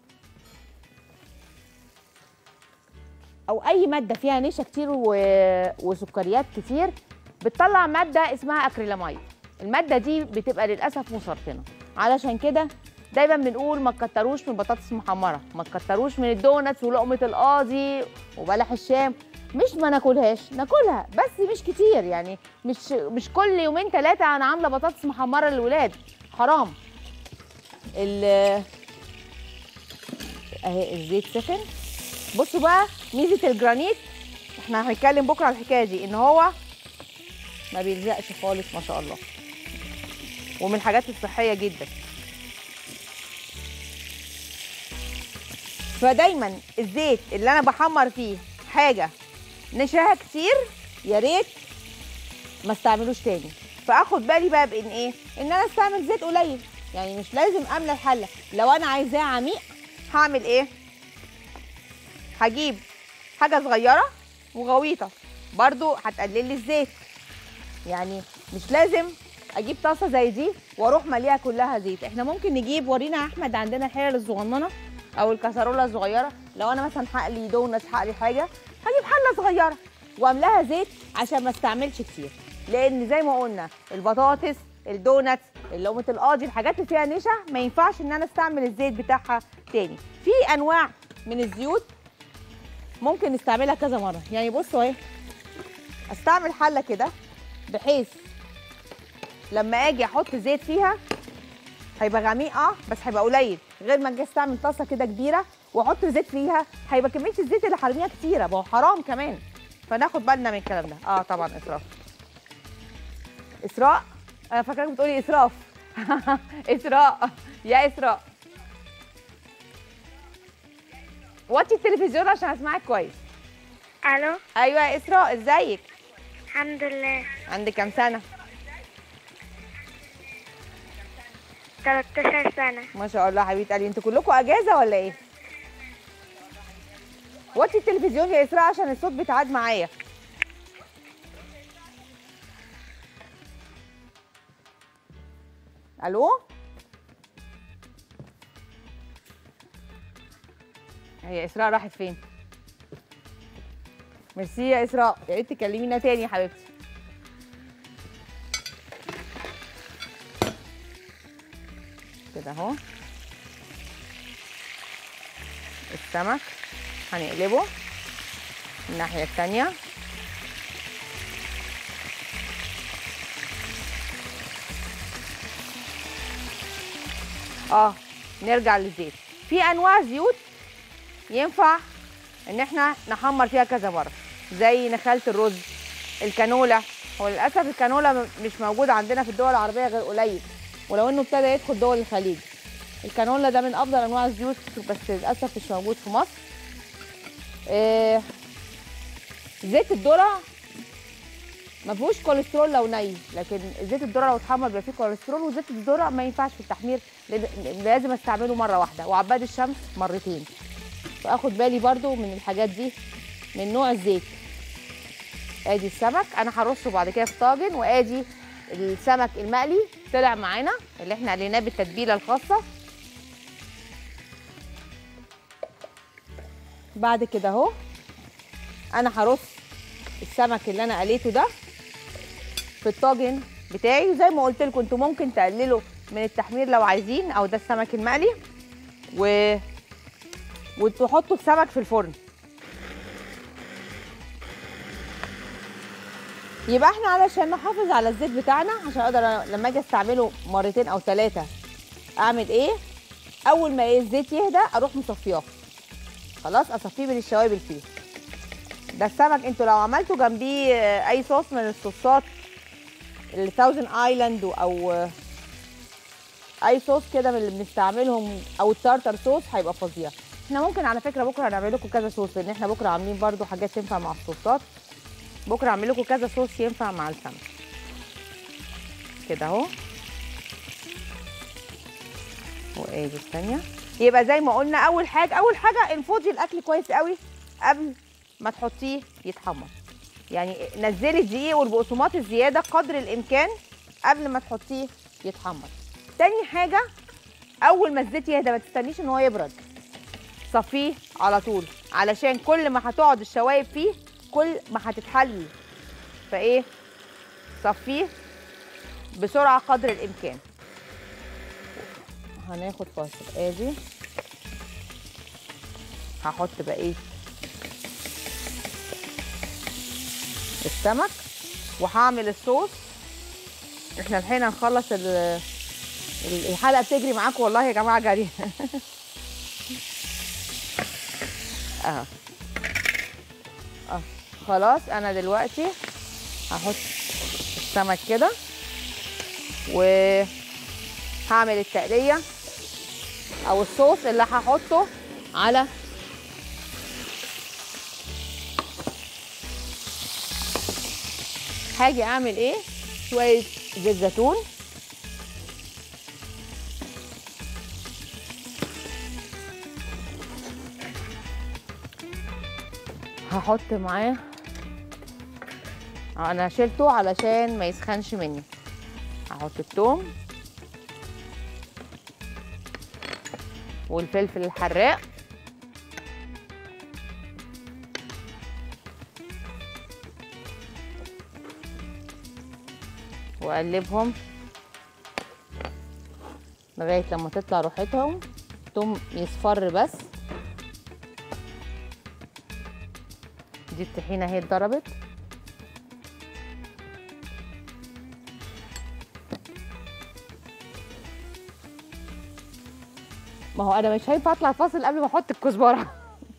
او اي ماده فيها نشا كتير و... وسكريات كتير بتطلع ماده اسمها اكريلاميد الماده دي بتبقى للاسف مسرطنه علشان كده دايما بنقول ما تكتروش من البطاطس المحمره ما تكتروش من الدوناتس ولقمه القاضي وبلح الشام مش ما ناكلهاش ناكلها بس مش كتير يعني مش مش كل يومين ثلاثه انا عامله بطاطس محمره للولاد حرام ال اهي الزيت سخن بصوا بقى ميزه الجرانيت احنا هنتكلم بكره على الحكايه دي ان هو ما بيلزقش خالص ما شاء الله ومن الحاجات الصحيه جدا فدايما الزيت اللي انا بحمر فيه حاجه نشاها كتير يا ريت ما استعملوش تاني فاخد بالي بقى بان ايه ان انا استعمل زيت قليل يعني مش لازم املى الحله لو انا عايزاه عميق هعمل ايه هجيب حاجه صغيره وغويطه برضو هتقلل لي الزيت يعني مش لازم اجيب طاسه زي دي واروح مليها كلها زيت احنا ممكن نجيب ورينا يا احمد عندنا الحلل الصغننه او الكسرونه الصغيره لو انا مثلا هقلي دونت هقلي حاجه هجيب حله صغيره واملاها زيت عشان ما استعملش كتير لان زي ما قلنا البطاطس الدونتس لقمه القاضي الحاجات اللي فيها نشا ما ينفعش ان انا استعمل الزيت بتاعها تاني في انواع من الزيوت ممكن نستعملها كذا مره يعني بصوا اهي استعمل حله كده بحيث لما اجي احط زيت فيها هيبقى غميق اه بس هيبقى قليل غير ما اجي استعمل طاسه كده كبيره واحط زيت فيها هيبقى كميه الزيت اللي هرميها كتيره ما هو حرام كمان فناخد بالنا من الكلام ده اه طبعا اسراف اسراء انا فاكراك بتقولي اسراف اسراء يا اسراء وطي التلفزيون عشان اسمعك كويس الو ايوه يا اسراء ازيك الحمد لله عندك كام سنه 13 سنة ما شاء الله حبيبه قلبي انتوا كلكم اجازه ولا ايه وطي التلفزيون يا اسراء عشان الصوت بيتعاد معايا الو هي اسراء راحت فين ميرسي يا اسراء يا ريت تكلمينا تاني يا حبيبتي كده اهو السمك هنقلبه الناحية التانية اه نرجع للزيت في انواع زيوت ينفع ان احنا نحمر فيها كذا مره زي نخاله الرز الكانولا هو للاسف الكانولا م- مش موجود عندنا في الدول العربيه غير قليل ولو انه ابتدى يدخل دول الخليج الكانولا ده من افضل انواع الزيوت بس للاسف مش موجود في مصر آه زيت الذره ما فيهوش كوليسترول لو ني لكن زيت الذره لو اتحمر بيبقى فيه كوليسترول وزيت الذره ما ينفعش في التحمير لأن- لازم استعمله مره واحده وعباد الشمس مرتين فاخد بالي برضو من الحاجات دي من نوع الزيت ادي السمك انا هرصه بعد كده في طاجن وادي السمك المقلي طلع معانا اللي احنا قليناه بالتتبيله الخاصه بعد كده اهو انا هرص السمك اللي انا قليته ده في الطاجن بتاعي وزي ما قلت لكم انتوا ممكن تقللوا من التحمير لو عايزين او ده السمك المقلي و وتحطوا السمك في الفرن يبقى احنا علشان نحافظ على الزيت بتاعنا عشان اقدر أنا لما اجي استعمله مرتين او ثلاثه اعمل ايه اول ما إيه الزيت يهدى اروح مصفياه خلاص اصفيه من الشوائب فيه ده السمك انتوا لو عملتوا جنبيه آه، اي صوص من الصوصات الثاوزن ايلاند او آه، اي صوص كده من اللي بنستعملهم او التارتر صوص هيبقى فظيع احنا ممكن على فكره بكره هنعمل لكم كذا صوص لان احنا بكره عاملين برضو حاجات تنفع مع الصوصات بكره هعمل لكم كذا صوص ينفع مع السمك كده اهو وادي الثانيه يبقى زي ما قلنا اول حاجه اول حاجه انفضي الاكل كويس قوي قبل ما تحطيه يتحمر يعني نزلي الدقيق والبقسماط الزياده قدر الامكان قبل ما تحطيه يتحمر تاني حاجه اول ما الزيت يهدى ما تستنيش ان هو يبرد صفيه على طول علشان كل ما هتقعد الشوايب فيه كل ما هتتحلي فايه صفيه بسرعه قدر الامكان هناخد فاصل ادي هحط بقيه السمك وهعمل الصوص احنا الحين هنخلص ال- ال- الحلقه بتجري معاكم والله يا جماعه جري اهو اه خلاص انا دلوقتي هحط السمك كده وهعمل التقليه او الصوص اللي هحطه على هاجي اعمل ايه شويه زيت زيتون هحط معاه انا شلته علشان ما يسخنش مني هحط الثوم والفلفل الحراق واقلبهم لغايه لما تطلع روحتهم توم يصفر بس دي الطحينه اهي اتضربت ما هو انا مش هينفع اطلع فاصل قبل ما احط الكزبره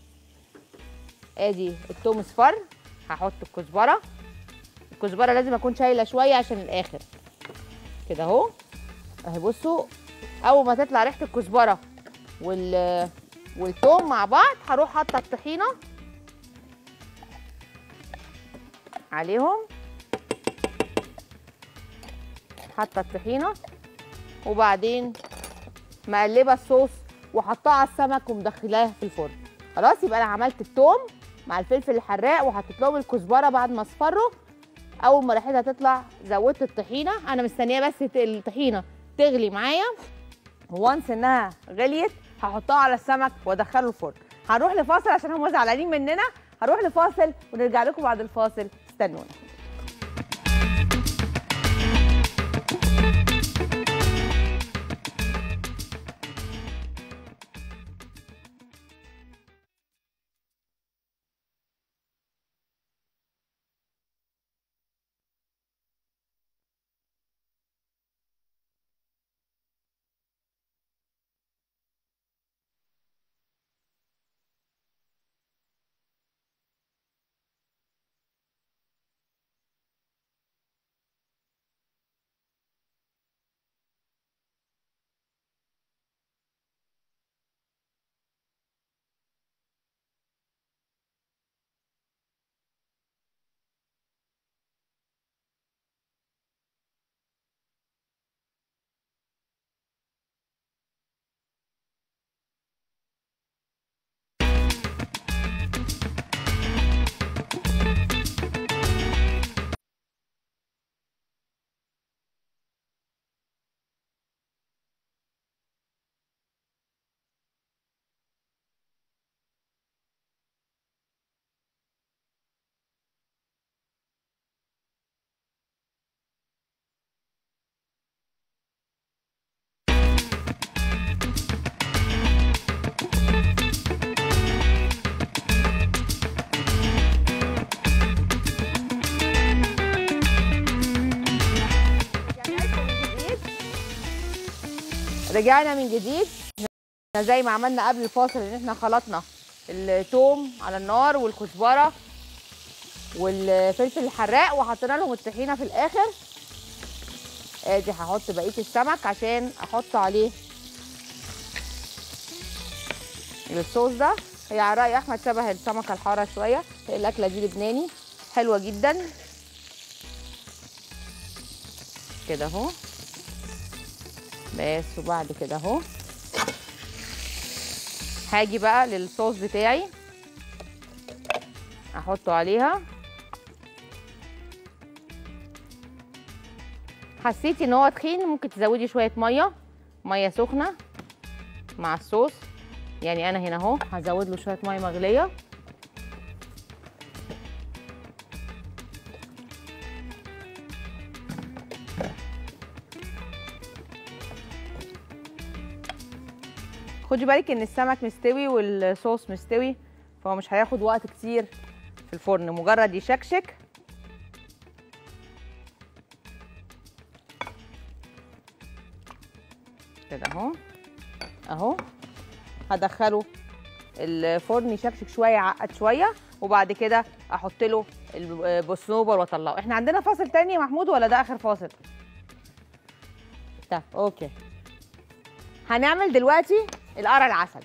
ادي التوم اصفر هحط الكزبره الكزبره لازم اكون شايله شويه عشان الاخر كده اهو اهي بصوا اول ما تطلع ريحه الكزبره وال والثوم مع بعض هروح حاطه الطحينه عليهم حاطه الطحينه وبعدين مقلبه الصوص وحطاه على السمك ومدخلاه في الفرن خلاص يبقى انا عملت التوم مع الفلفل الحراق وحطيت لهم الكزبره بعد ما اصفروا اول ما ريحتها تطلع زودت الطحينه انا مستنيه بس ت- الطحينه تغلي معايا وانس انها غليت هحطها على السمك وادخله الفرن هنروح لفاصل عشان هم زعلانين مننا هروح لفاصل ونرجع لكم بعد الفاصل استنونا رجعنا من جديد احنا زي ما عملنا قبل الفاصل ان احنا خلطنا التوم على النار والكزبره والفلفل الحراق وحطينا لهم الطحينه في الاخر ادي هحط بقيه السمك عشان احط عليه الصوص ده هي على راي احمد شبه السمكه الحاره شويه هي الاكله دي لبناني حلوه جدا كده اهو بس وبعد كده اهو هاجي بقى للصوص بتاعي احطه عليها حسيتي ان هو تخين ممكن تزودي شويه ميه ميه سخنه مع الصوص يعني انا هنا اهو هزود له شويه ميه مغليه خدي بالك ان السمك مستوي والصوص مستوي فهو مش هياخد وقت كتير في الفرن مجرد يشكشك كده اهو اهو هدخله الفرن يشكشك شويه يعقد شويه وبعد كده احط له البصنوبر واطلعه احنا عندنا فاصل تاني يا محمود ولا ده اخر فاصل طب اوكي هنعمل دلوقتي القرع العسل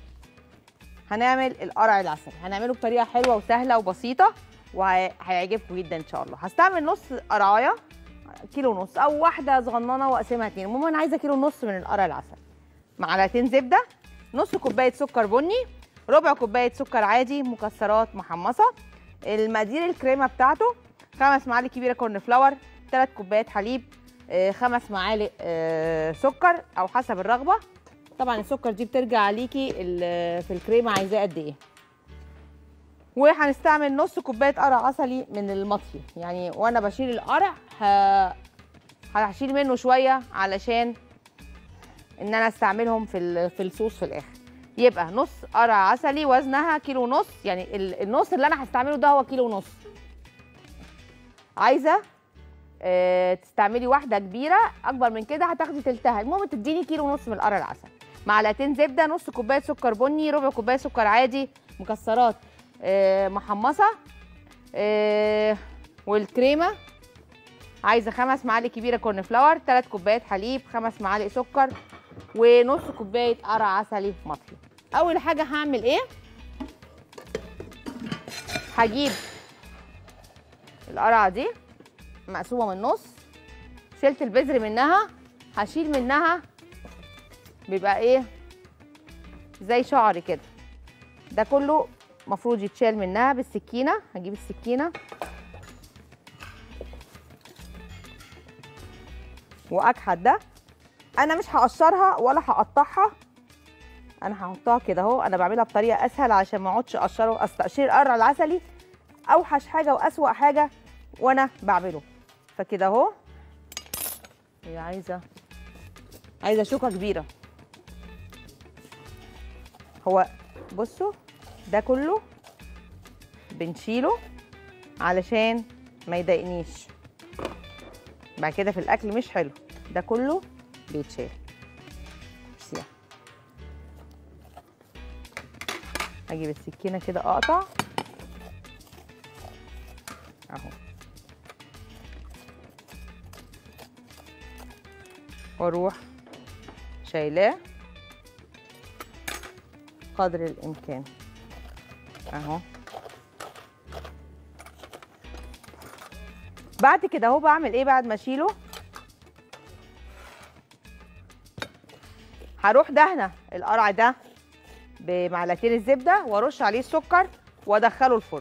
هنعمل القرع العسل هنعمله بطريقه حلوه وسهله وبسيطه وهيعجبكم جدا ان شاء الله هستعمل نص قرعايه كيلو ونص او واحده صغننه واقسمها اتنين المهم انا عايزه كيلو ونص من القرع العسل معلقتين زبده نص كوبايه سكر بني ربع كوبايه سكر عادي مكسرات محمصه المقادير الكريمه بتاعته خمس معالق كبيره كورن فلاور ثلاث كوبايات حليب آه، خمس معالق آه، سكر او حسب الرغبه طبعا السكر دي بترجع عليكي ال- في الكريمه عايزاه قد ايه وهنستعمل نص كوبايه قرع عسلي من المطفي يعني وانا بشيل القرع ه- هشيل منه شويه علشان ان انا استعملهم في ال- في الصوص في الاخر يبقى نص قرع عسلي وزنها كيلو ونص يعني ال- النص اللي انا هستعمله ده هو كيلو ونص عايزه آه، تستعملي واحده كبيره اكبر من كده هتاخدي تلتها المهم تديني كيلو ونص من القرع العسل معلقتين زبده نص كوبايه سكر بني ربع كوبايه سكر عادي مكسرات آه، محمصه آه، والكريمه عايزه خمس معالق كبيره كورن فلاور ثلاث كوبايات حليب خمس معالق سكر ونص كوبايه قرع عسلي مطفي اول حاجه هعمل ايه هجيب القرعه دي مقسومه من النص شلت البذر منها هشيل منها بيبقى ايه زي شعر كده ده كله مفروض يتشال منها بالسكينه هجيب السكينه واكحت ده انا مش هقشرها ولا هقطعها انا هحطها كده اهو انا بعملها بطريقه اسهل عشان ما اقعدش اقشره اصل تقشير القرع العسلي اوحش حاجه واسوا حاجه وانا بعمله فكده اهو هي عايزه عايزه شوكه كبيره هو بصوا ده كله بنشيله علشان ما يضايقنيش بعد كده في الاكل مش حلو ده كله بيتشال بصي اجيب السكينه كده اقطع اهو واروح شايلاه قدر الامكان اهو بعد كده اهو بعمل ايه بعد ما اشيله هروح دهنه القرع ده بمعلقتين الزبده وارش عليه السكر وادخله الفرن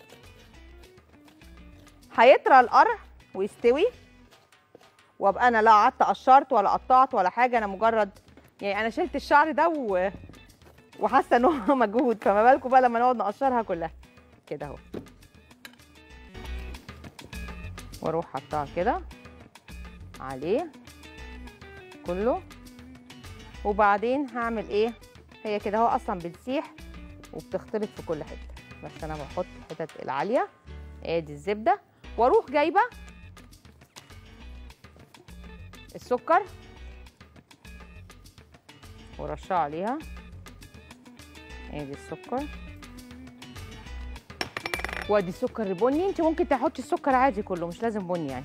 هيطرى القرع ويستوي وابقى انا لا قعدت قشرت ولا قطعت ولا حاجه انا مجرد يعني انا شلت الشعر ده و... وحاسه ان هو مجهود فما بالكم بقى لما نقعد نقشرها كلها كده اهو واروح حطها كده عليه كله وبعدين هعمل ايه هي كده اهو اصلا بتسيح وبتختلط في كل حته بس انا بحط الحتت العاليه ادي الزبده واروح جايبه السكر ورشاه عليها ادي السكر وادي السكر البني انت ممكن تحطي السكر عادي كله مش لازم بني يعني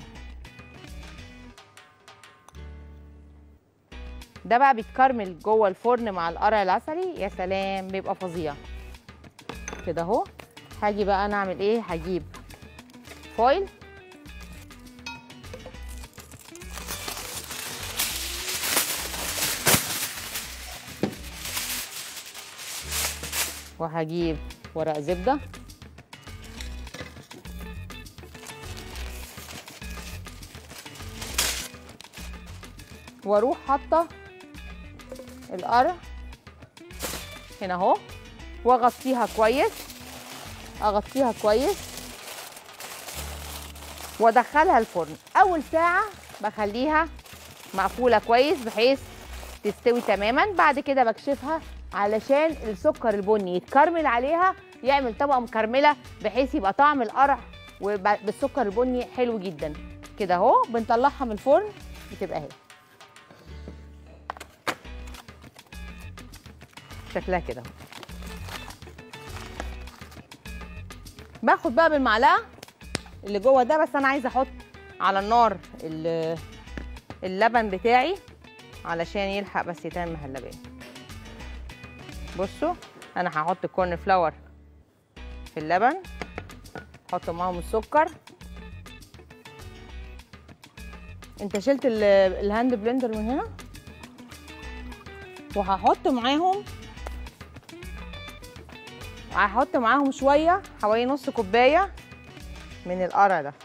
ده بقى بيتكرمل جوه الفرن مع القرع العسلي يا سلام بيبقى فظيع كده اهو هاجي بقى انا اعمل ايه هجيب فويل وهجيب ورق زبده واروح حاطه القرع هنا اهو واغطيها كويس اغطيها كويس وادخلها الفرن اول ساعه بخليها مقفوله كويس بحيث تستوي تماما بعد كده بكشفها علشان السكر البني يتكرمل عليها يعمل طبقه مكرمله بحيث يبقى طعم القرع وب- بالسكر البني حلو جدا كده اهو بنطلعها من الفرن بتبقى اهي شكلها كده اهو باخد بقى بالمعلقه اللي جوه ده بس انا عايزه احط على النار ال- اللبن بتاعي علشان يلحق بس يتعمل مهلبيه بصوا انا هحط الكورن فلاور في اللبن احط معاهم السكر انت شلت ال- الهاند بلندر من هنا وهحط معاهم هحط معاهم شويه حوالي نص كوبايه من القرع ده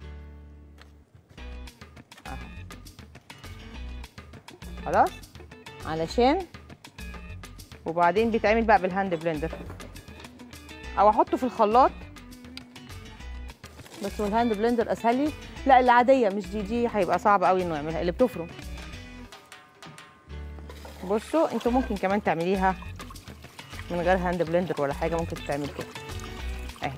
أهو. خلاص علشان وبعدين بيتعمل بقى بالهاند بلندر او احطه في الخلاط بس هو الهاند بلندر اسهل لي لا العاديه مش دي دي هيبقى صعب قوي انه يعملها اللي بتفرم بصوا انتوا ممكن كمان تعمليها من غير هاند بلندر ولا حاجه ممكن تعمل كده اهي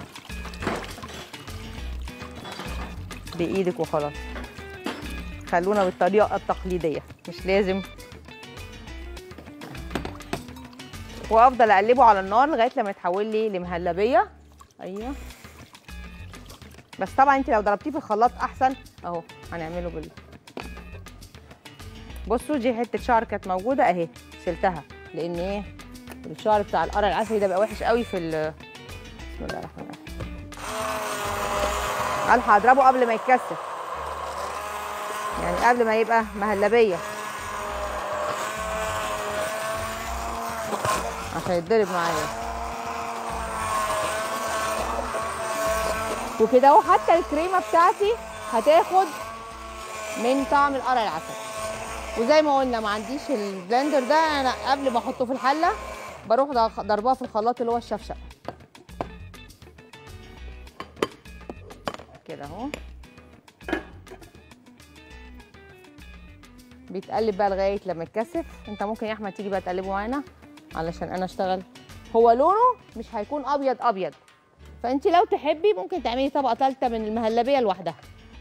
بايدك وخلاص خلونا بالطريقه التقليديه مش لازم وافضل اقلبه على النار لغايه لما يتحول لي لمهلبيه ايوه بس طبعا انت لو ضربتيه في الخلاط احسن اهو هنعمله بال بصوا دي حته شعر كانت موجوده اهي شلتها لان ايه الشعر بتاع القرع العسلي ده بقى وحش قوي في ال بسم الله الرحمن الرحيم الحق اضربه قبل ما يتكسر يعني قبل ما يبقى مهلبيه عشان يتضرب معايا وكده اهو حتى الكريمه بتاعتي هتاخد من طعم القرع العسل وزي ما قلنا ما عنديش البلندر ده انا قبل ما احطه في الحله بروح ض- ضرباه في الخلاط اللي هو الشفشق كده اهو بيتقلب بقى لغايه لما يتكثف انت ممكن يا احمد تيجي بقى تقلبه معانا علشان انا اشتغل هو لونه مش هيكون ابيض ابيض فانت لو تحبي ممكن تعملي طبقه ثالثه من المهلبيه لوحدها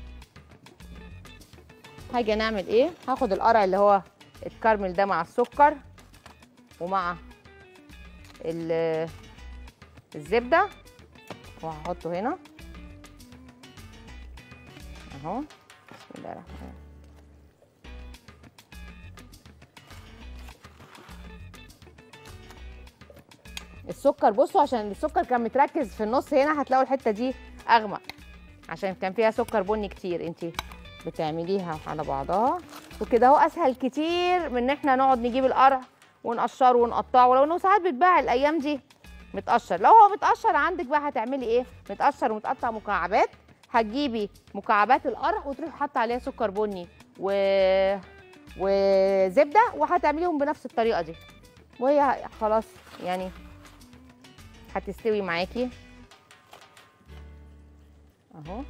هاجي نعمل ايه هاخد القرع اللي هو الكرمل ده مع السكر ومع ال- الزبده وهحطه هنا اهو بسم الله الرحمن الرحيم السكر بصوا عشان السكر كان متركز في النص هنا هتلاقوا الحته دي اغمق عشان كان فيها سكر بني كتير انت بتعمليها على بعضها وكده اهو اسهل كتير من ان احنا نقعد نجيب القرع ونقشره ونقطعه ولو انه ساعات بيتباع الايام دي متقشر لو هو متقشر عندك بقى هتعملي ايه متقشر ومتقطع مكعبات هتجيبي مكعبات القرع وتروحي حاطه عليها سكر بني و وزبده وهتعمليهم بنفس الطريقه دي وهي خلاص يعني هتستوي معاكي اهو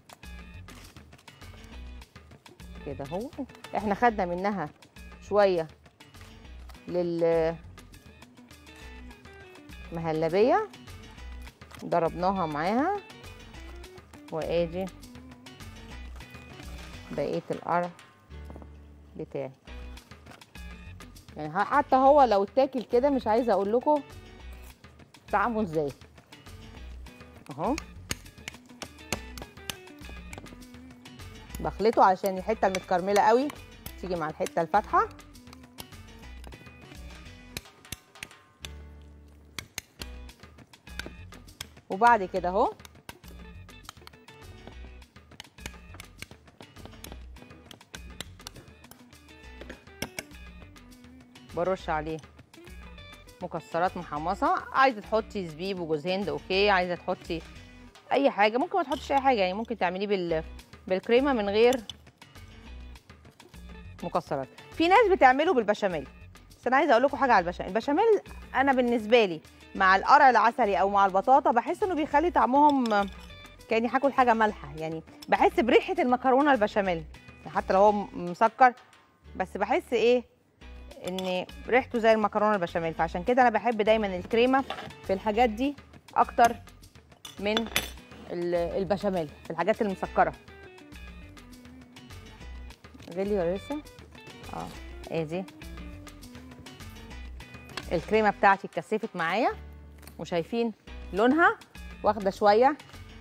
كده اهو احنا خدنا منها شويه لل مهلبيه ضربناها معاها وادي بقيه القرع بتاعي يعني ه- حتى هو لو اتاكل كده مش عايزه اقول لكم طعمه ازاي اهو بخلطه عشان الحته المتكرمله قوي تيجي مع الحته الفاتحه وبعد كده اهو برش عليه مكسرات محمصه عايزه تحطي زبيب وجوز هند اوكي عايزه تحطي اي حاجه ممكن ما تحطيش اي حاجه يعني ممكن تعمليه بال بالكريمه من غير مكسرات في ناس بتعمله بالبشاميل بس انا عايزه اقول لكم حاجه على البشاميل البشاميل انا بالنسبه لي مع القرع العسلي او مع البطاطا بحس انه بيخلي طعمهم كاني هاكل حاجه مالحه يعني بحس بريحه المكرونه البشاميل يعني حتى لو هو م- مسكر بس بحس ايه ان ريحته زي المكرونه البشاميل فعشان كده انا بحب دايما الكريمه في الحاجات دي اكتر من ال- البشاميل في الحاجات المسكره غلي ولا لسه اه ايه دي الكريمه بتاعتي اتكثفت معايا وشايفين لونها واخده شويه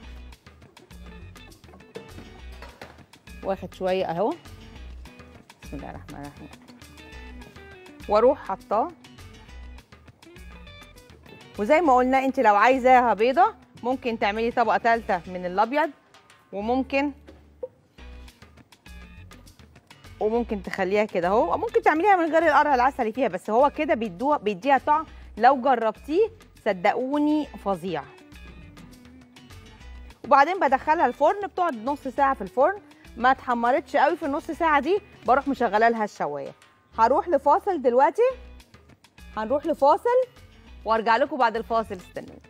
واخد شويه اهو بسم الله الرحمن الرحيم واروح حطاه وزي ما قلنا انت لو عايزاها بيضه ممكن تعملي طبقه ثالثه من الابيض وممكن وممكن تخليها كده اهو ممكن تعمليها من غير القرع العسلي فيها بس هو كده بيدوها بيديها طعم لو جربتيه صدقوني فظيع وبعدين بدخلها الفرن بتقعد نص ساعه في الفرن ما اتحمرتش قوي في النص ساعه دي بروح مشغله لها الشوايه هروح لفاصل دلوقتي هنروح لفاصل وارجع لكم بعد الفاصل استنوني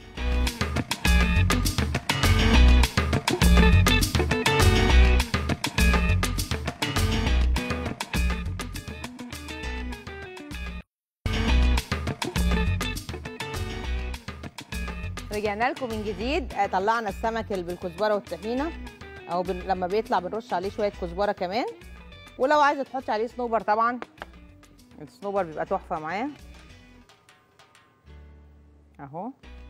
رجعنا لكم من جديد آه، طلعنا السمك اللي بالكزبره والطحينه او بن... لما بيطلع بنرش عليه شويه كزبره كمان ولو عايزه تحطي عليه صنوبر طبعا الصنوبر بيبقى تحفه معاه اهو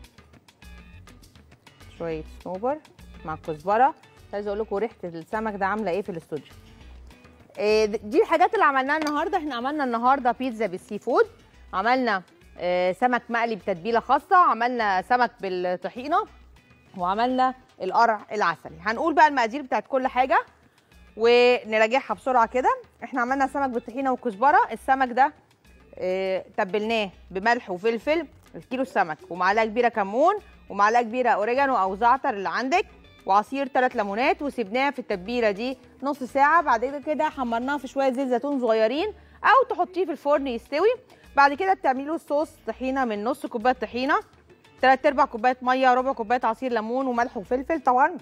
شويه صنوبر مع الكزبره مش عايزه اقول لكم ريحه السمك ده عامله ايه في الاستوديو إيه د- دي الحاجات اللي عملناها النهارده احنا عملنا النهارده بيتزا بالسي فود عملنا آه، سمك مقلي بتتبيله خاصه عملنا سمك بالطحينه وعملنا القرع العسلي هنقول بقى المقادير بتاعت كل حاجه ونراجعها بسرعه كده احنا عملنا سمك بالطحينه والكزبره السمك ده آه، تبلناه بملح وفلفل كيلو السمك ومعلقه كبيره كمون ومعلقه كبيره اوريجانو او زعتر اللي عندك وعصير ثلاث ليمونات وسيبناها في التتبيله دي نص ساعه بعد كده حمرناها في شويه زيت زيتون صغيرين او تحطيه في الفرن يستوي بعد كده بتعملي له صوص طحينه من نص كوبايه طحينه تلات ارباع كوبايه ميه ربع كوبايه عصير ليمون وملح وفلفل طبعا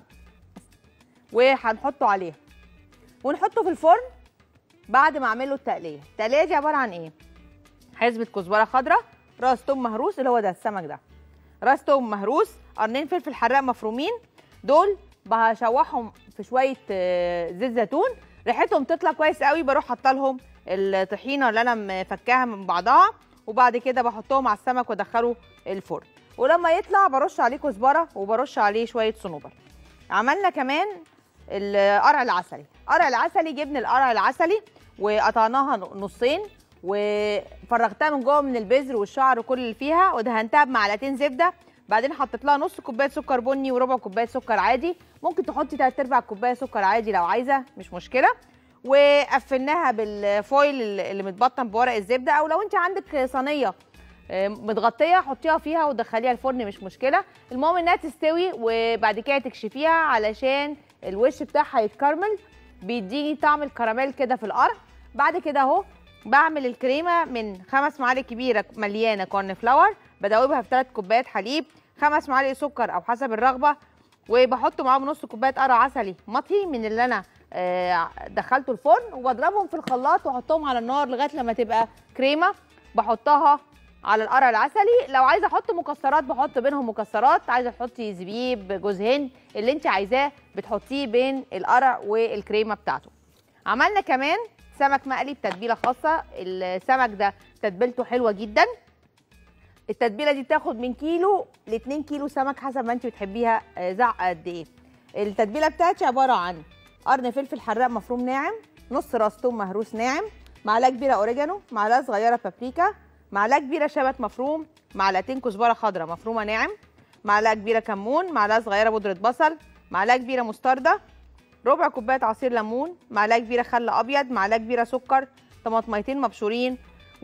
وهنحطه عليها ونحطه في الفرن بعد ما اعمل له التقليه التقليه دي عباره عن ايه حزمه كزبره خضراء راس توم مهروس اللي هو ده السمك ده راس توم مهروس قرنين فلفل حراق مفرومين دول بشوحهم في شويه آه، زيت زيتون ريحتهم تطلع كويس قوي بروح حاطه لهم الطحينه اللي انا مفكاها من بعضها وبعد كده بحطهم على السمك وادخله الفرن ولما يطلع برش عليه كزبره وبرش عليه شويه صنوبر عملنا كمان القرع العسلي قرع العسلي جبنا القرع العسلي وقطعناها نصين وفرغتها من جوه من البذر والشعر وكل اللي فيها ودهنتها بمعلقتين زبده بعدين حطيت لها نص كوبايه سكر بني وربع كوبايه سكر عادي ممكن تحطي تلات ارباع كوبايه سكر عادي لو عايزه مش مشكله وقفلناها بالفويل اللي اللي متبطن بورق الزبده او لو انت عندك صينيه آه، متغطيه حطيها فيها ودخليها الفرن مش مشكله المهم انها تستوي وبعد كده تكشفيها علشان الوش بتاعها يتكرمل بيديني طعم الكراميل كده في القرع بعد كده اهو بعمل الكريمه من خمس معالق كبيره مليانه كورن فلاور بدوبها في ثلاث كوبايات حليب خمس معالق سكر او حسب الرغبه وبحط معاهم نص كوبايه قرع عسلي مطهي من اللي انا آه، دخلته الفرن وبضربهم في الخلاط واحطهم على النار لغايه لما تبقى كريمه بحطها على القرع العسلي لو عايزه احط مكسرات بحط بينهم مكسرات عايزه تحطي زبيب جوز هند اللي انت عايزاه بتحطيه بين القرع والكريمه بتاعته عملنا كمان سمك مقلي بتتبيله خاصه السمك ده تتبيلته حلوه جدا التتبيله دي بتاخد من كيلو ل 2 كيلو سمك حسب ما انت بتحبيها آه، زعق قد ايه التتبيله بتاعتي عباره عن قرن فلفل حراق مفروم ناعم نص راس توم مهروس ناعم معلقه كبيره اوريجانو معلقه صغيره بابريكا معلقه كبيره شبت مفروم معلقتين كزبره خضراء مفرومه ناعم معلقه كبيره كمون معلقه صغيره بودره بصل معلقه كبيره مستردة ربع كوبايه عصير ليمون معلقه كبيره خل ابيض معلقه كبيره سكر طماطميتين مبشورين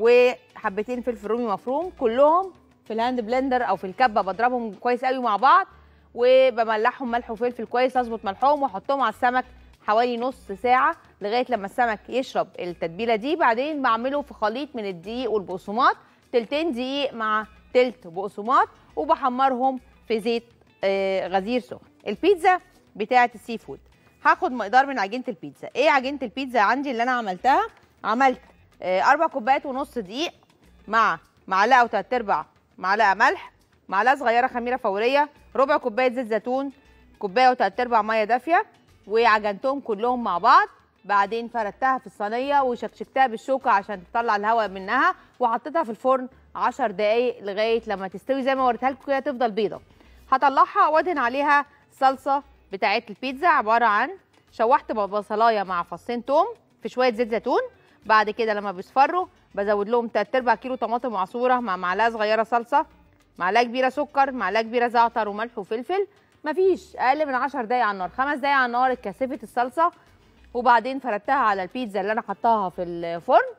وحبتين فلفل رومي مفروم كلهم في الهاند بلندر او في الكبه بضربهم كويس قوي مع بعض وبملحهم ملح وفلفل كويس اظبط ملحهم واحطهم على السمك حوالي نص ساعه لغايه لما السمك يشرب التتبيله دي بعدين بعمله في خليط من الدقيق والبقسماط تلتين دقيق مع تلت بقسماط وبحمرهم في زيت آه، غزير سخن البيتزا بتاعه السي فود هاخد مقدار من عجينه البيتزا ايه عجينه البيتزا عندي اللي انا عملتها عملت آه، اربع كوبايات ونص دقيق مع معلقه وتلات ارباع معلقه ملح معلقه صغيره خميره فوريه ربع كوبايه زيت زيتون كوبايه وتلات ارباع ميه دافيه وعجنتهم كلهم مع بعض بعدين فردتها في الصينيه وشكشكتها بالشوكه عشان تطلع الهواء منها وحطيتها في الفرن 10 دقايق لغايه لما تستوي زي ما وريتها لكم كده تفضل بيضه هطلعها وادهن عليها صلصه بتاعه البيتزا عباره عن شوحت بصلايه مع فصين توم في شويه زيت زيتون بعد كده لما بيصفروا بزود لهم 3 ارباع كيلو طماطم معصوره مع معلقه صغيره صلصه معلقه كبيره سكر معلقه كبيره زعتر وملح وفلفل مفيش اقل من 10 دقايق على النار خمس دقايق على النار اتكثفت الصلصه وبعدين فردتها على البيتزا اللي انا حطاها في الفرن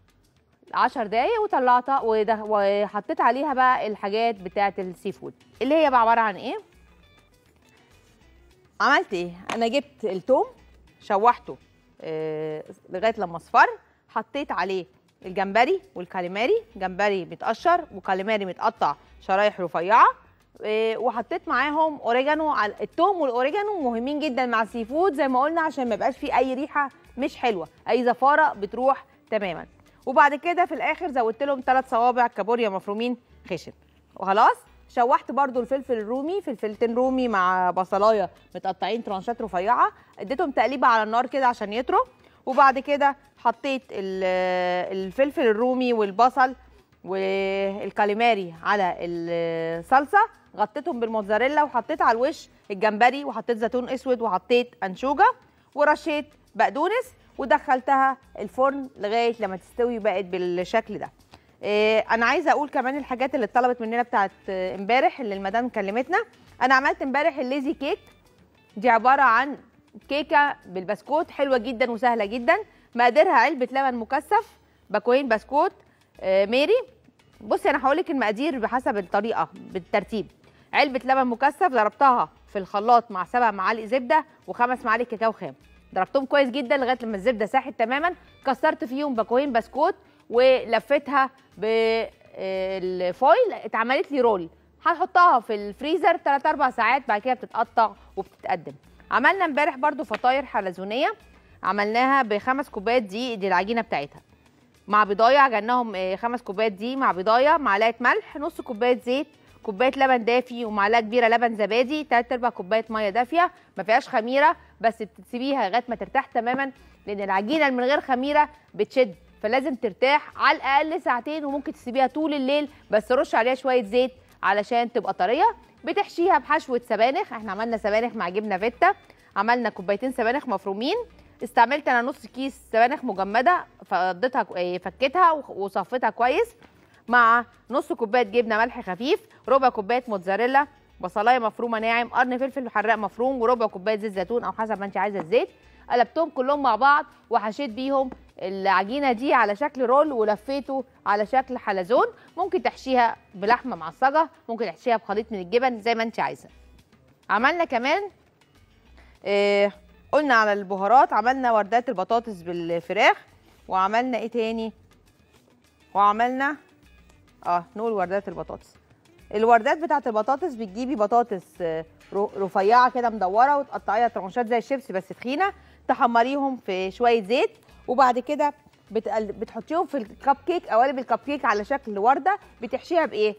10 دقايق وطلعتها وده- وحطيت عليها بقى الحاجات بتاعه السي فود اللي هي بقى عباره عن ايه عملت ايه انا جبت التوم شوحته آه لغايه لما اصفر حطيت عليه الجمبري والكاليماري جمبري متقشر وكاليماري متقطع شرايح رفيعه آه، وحطيت معاهم اوريجانو على التوم والاوريجانو مهمين جدا مع السي فود زي ما قلنا عشان ما يبقاش فيه اي ريحه مش حلوه اي زفاره بتروح تماما وبعد كده في الاخر زودت لهم ثلاث صوابع كابوريا مفرومين خشن وخلاص شوحت برضو الفلفل الرومي فلفلتين رومي مع بصلايه متقطعين ترانشات رفيعه اديتهم تقليبه على النار كده عشان يطروا وبعد كده حطيت ال- الفلفل الرومي والبصل والكاليماري على الصلصه غطيتهم بالموتزاريلا وحطيت على الوش الجمبري وحطيت زيتون اسود وحطيت انشوجه ورشيت بقدونس ودخلتها الفرن لغايه لما تستوي بقت بالشكل ده إيه، انا عايزه اقول كمان الحاجات اللي اتطلبت مننا بتاعت آه، امبارح اللي المدام كلمتنا انا عملت امبارح الليزي كيك دي عباره عن كيكه بالبسكوت حلوه جدا وسهله جدا مقاديرها علبه لبن مكثف باكوين بسكوت آه ميري بصي انا هقول لك المقادير بحسب الطريقه بالترتيب علبه لبن مكثف ضربتها في الخلاط مع سبع معالق زبده وخمس معالق كاكاو خام ضربتهم كويس جدا لغايه لما الزبده ساحت تماما كسرت فيهم باكوين بسكوت ولفتها بالفويل اتعملت لي رول هنحطها في الفريزر 3 4 ساعات بعد كده بتتقطع وبتتقدم عملنا امبارح برضو فطاير حلزونيه عملناها بخمس كوبايات دي دي العجينه بتاعتها مع بضايه عجناهم آه، خمس كوبايات دي مع بضايه معلقه ملح نص كوبايه زيت كوبايه لبن دافي ومعلقه كبيره لبن زبادي تلات ارباع كوبايه ميه دافيه ما فيهاش خميره بس بتسيبيها لغايه ما ترتاح تماما لان العجينه اللي من غير خميره بتشد فلازم ترتاح على الاقل ساعتين وممكن تسيبيها طول الليل بس رش عليها شويه زيت علشان تبقى طريه بتحشيها بحشوه سبانخ احنا عملنا سبانخ مع جبنه فيتا عملنا كوبايتين سبانخ مفرومين استعملت انا نص كيس سبانخ مجمده فضيتها إيه، فكيتها وخ- وصفيتها كويس مع نص كوبايه جبنه ملح خفيف ربع كوبايه موتزاريلا بصلايه مفرومه ناعم قرن فلفل حراق مفروم وربع كوبايه زيت زيتون او حسب ما انت عايزه الزيت قلبتهم كلهم مع بعض وحشيت بيهم العجينه دي على شكل رول ولفيته على شكل حلزون ممكن تحشيها بلحمه معصجه ممكن تحشيها بخليط من الجبن زي ما انت عايزه عملنا كمان آه قلنا على البهارات عملنا وردات البطاطس بالفراخ وعملنا ايه تاني وعملنا اه نقول وردات البطاطس الوردات بتاعت البطاطس بتجيبي بطاطس آه، ر- رفيعه كده مدوره وتقطعيها ترانشات زي الشيبسي بس تخينه تحمريهم في شويه زيت وبعد كده بتقل... بتحطيهم في الكب كيك قوالب الكب كيك على شكل ورده بتحشيها بايه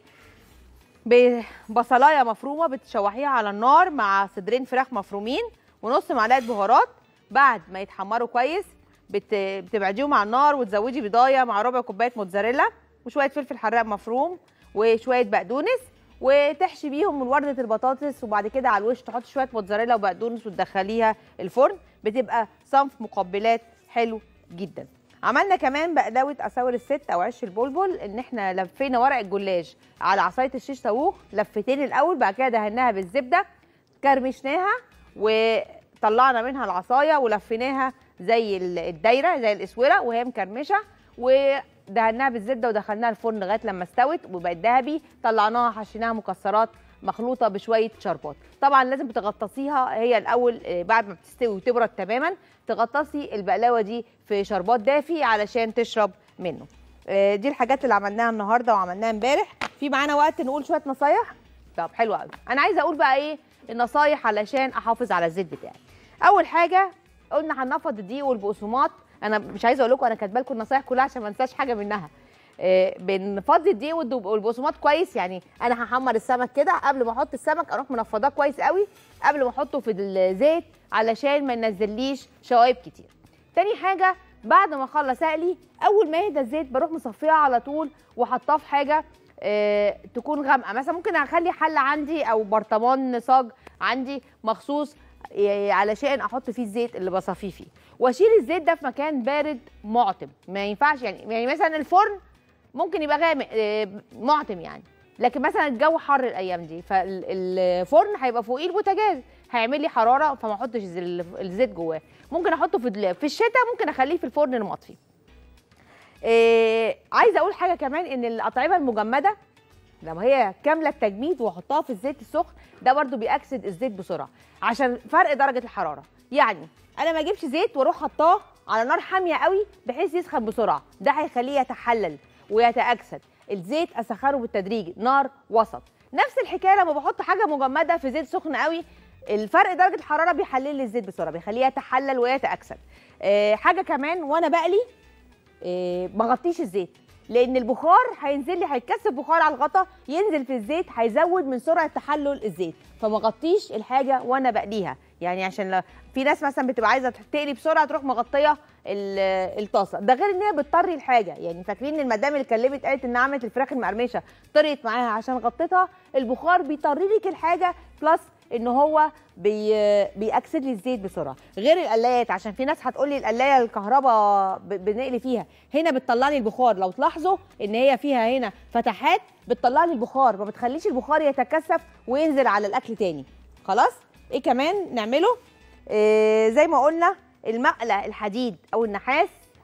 ببصلايه مفرومه بتشوحيها على النار مع صدرين فراخ مفرومين ونص معلقه بهارات بعد ما يتحمروا كويس بت... بتبعديهم على النار وتزودي بضايه مع ربع كوبايه موتزاريلا وشويه فلفل حراق مفروم وشويه بقدونس وتحشي بيهم من ورده البطاطس وبعد كده على الوش تحطي شويه موتزاريلا وبقدونس وتدخليها الفرن بتبقى صنف مقبلات حلو جدا عملنا كمان بقلاوه اساور الست او عش البلبل ان احنا لفينا ورق الجلاش على عصايه الشيش صاروخ لفتين الاول بعد كده دهناها بالزبده كرمشناها وطلعنا منها العصايه ولفيناها زي ال- الدايره زي الاسوره وهي مكرمشه ودهناها بالزبده ودخلناها الفرن لغايه لما استوت وبقت ذهبي طلعناها حشيناها مكسرات مخلوطه بشويه شربات طبعا لازم تغطسيها هي الاول آه، بعد ما بتستوي وتبرد تماما تغطسي البقلاوه دي في شربات دافي علشان تشرب منه آه، دي الحاجات اللي عملناها النهارده وعملناها امبارح في معانا وقت نقول شويه نصايح طب حلو قوي انا عايزه اقول بقى ايه النصايح علشان احافظ على الزيت بتاعي اول حاجه قلنا هنفض الدقيق والبقسماط انا مش عايزه اقول لكم انا كاتبه لكم النصايح كلها عشان ما انساش حاجه منها آه، بنفضي الدقيق والدب- والبقسماط كويس يعني انا هحمر السمك كده قبل ما احط السمك اروح منفضاه كويس قوي قبل ما احطه في الزيت علشان ما ينزليش شوايب كتير تاني حاجه بعد ما اخلص اقلي اول ما يهدى الزيت بروح مصفيها على طول وحطاه في حاجه آه، تكون غامقه مثلا ممكن اخلي حله عندي او برطمان صاج عندي مخصوص آه، علشان احط فيه الزيت اللي بصفيه فيه واشيل الزيت ده في مكان بارد معتم ما ينفعش يعني يعني مثلا الفرن ممكن يبقى غامق آه، معتم يعني لكن مثلا الجو حر الايام دي فالفرن هيبقى فوقيه البوتاجاز هيعمل لي حراره فما احطش الز- الزيت جواه ممكن احطه في ال- في الشتاء ممكن اخليه في الفرن المطفي إيه عايزه اقول حاجه كمان ان الاطعمه المجمده لما هي كامله التجميد واحطها في الزيت السخن ده برضو بيأكسد الزيت بسرعه عشان فرق درجه الحراره يعني انا ما اجيبش زيت واروح حطاه على نار حاميه قوي بحيث يسخن بسرعه ده هيخليه يتحلل ويتأكسد الزيت اسخنه بالتدريج نار وسط نفس الحكايه لما بحط حاجه مجمده في زيت سخن قوي الفرق درجه الحراره بيحلل لي الزيت بسرعه بيخليه يتحلل ويتأكسد أه حاجه كمان وانا بقلي إيه، ما غطيش الزيت لان البخار هينزل لي هيتكثف بخار على الغطا ينزل في الزيت هيزود من سرعه تحلل الزيت فما غطيش الحاجه وانا بقليها يعني عشان لو في ناس مثلا بتبقى عايزه تقلي بسرعه تروح مغطيه ال- الطاسه ده غير ان هي بتطري الحاجه يعني فاكرين المدام اللي كلمت قالت انها عملت الفراخ المقرمشه طريت معاها عشان غطيتها البخار بيطري لك الحاجه بلس ان هو بي بيأكسد لي الزيت بسرعه غير القلايات عشان في ناس هتقول لي القلايه الكهرباء ب- بنقلي فيها هنا بتطلع لي البخار لو تلاحظوا ان هي فيها هنا فتحات بتطلع لي البخار ما بتخليش البخار يتكثف وينزل على الاكل تاني خلاص ايه كمان نعمله إيه زي ما قلنا المقله الحديد او النحاس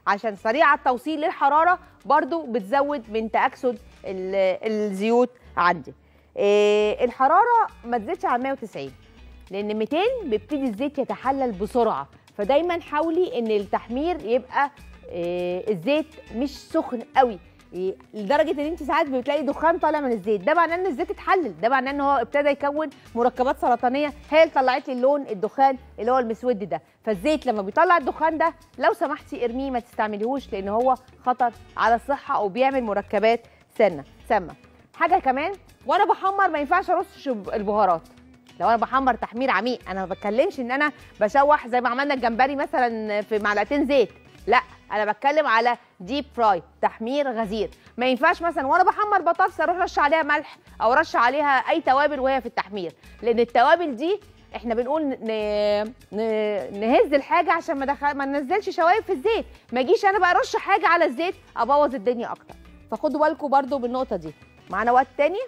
عشان سريعه التوصيل للحراره برضو بتزود من تاكسد ال- الزيوت عندي إيه الحراره ما تزيدش عن 190 لان 200 بيبتدي الزيت يتحلل بسرعه فدايما حاولي ان التحمير يبقى إيه الزيت مش سخن قوي إيه لدرجه ان انت ساعات بتلاقي دخان طالع من الزيت ده معناه ان الزيت اتحلل ده معناه ان هو ابتدى يكون مركبات سرطانيه هي اللي طلعت لي اللون الدخان اللي هو المسود ده فالزيت لما بيطلع الدخان ده لو سمحتي ارميه ما تستعمليهوش لان هو خطر على الصحه او بيعمل مركبات سامه سامه حاجه كمان وانا بحمر ما ينفعش ارش البهارات لو انا بحمر تحمير عميق انا ما بتكلمش ان انا بشوح زي ما عملنا الجمبري مثلا في معلقتين زيت لا انا بتكلم على ديب فراي تحمير غزير ما ينفعش مثلا وانا بحمر بطاطس اروح رش عليها ملح او رش عليها اي توابل وهي في التحمير لان التوابل دي احنا بنقول ن... ن... نهز الحاجه عشان ما دخل... ما ننزلش شوايب في الزيت ما اجيش انا بقى ارش حاجه على الزيت ابوظ الدنيا اكتر فخدوا بالكم برضو بالنقطه دي معانا وقت تاني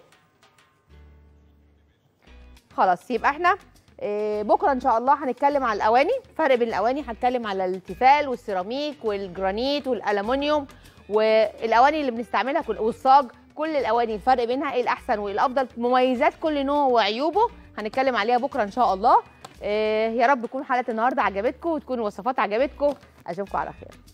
خلاص يبقى احنا آه، بكره ان شاء الله هنتكلم على الاواني فرق بين الاواني هنتكلم على التيفال والسيراميك والجرانيت والالومنيوم والاواني اللي بنستعملها كل والصاج كل الاواني الفرق بينها ايه الاحسن وايه الافضل مميزات كل نوع وعيوبه هنتكلم عليها بكره ان شاء الله آه، يا رب تكون حلقه النهارده عجبتكم وتكون الوصفات عجبتكم اشوفكم على خير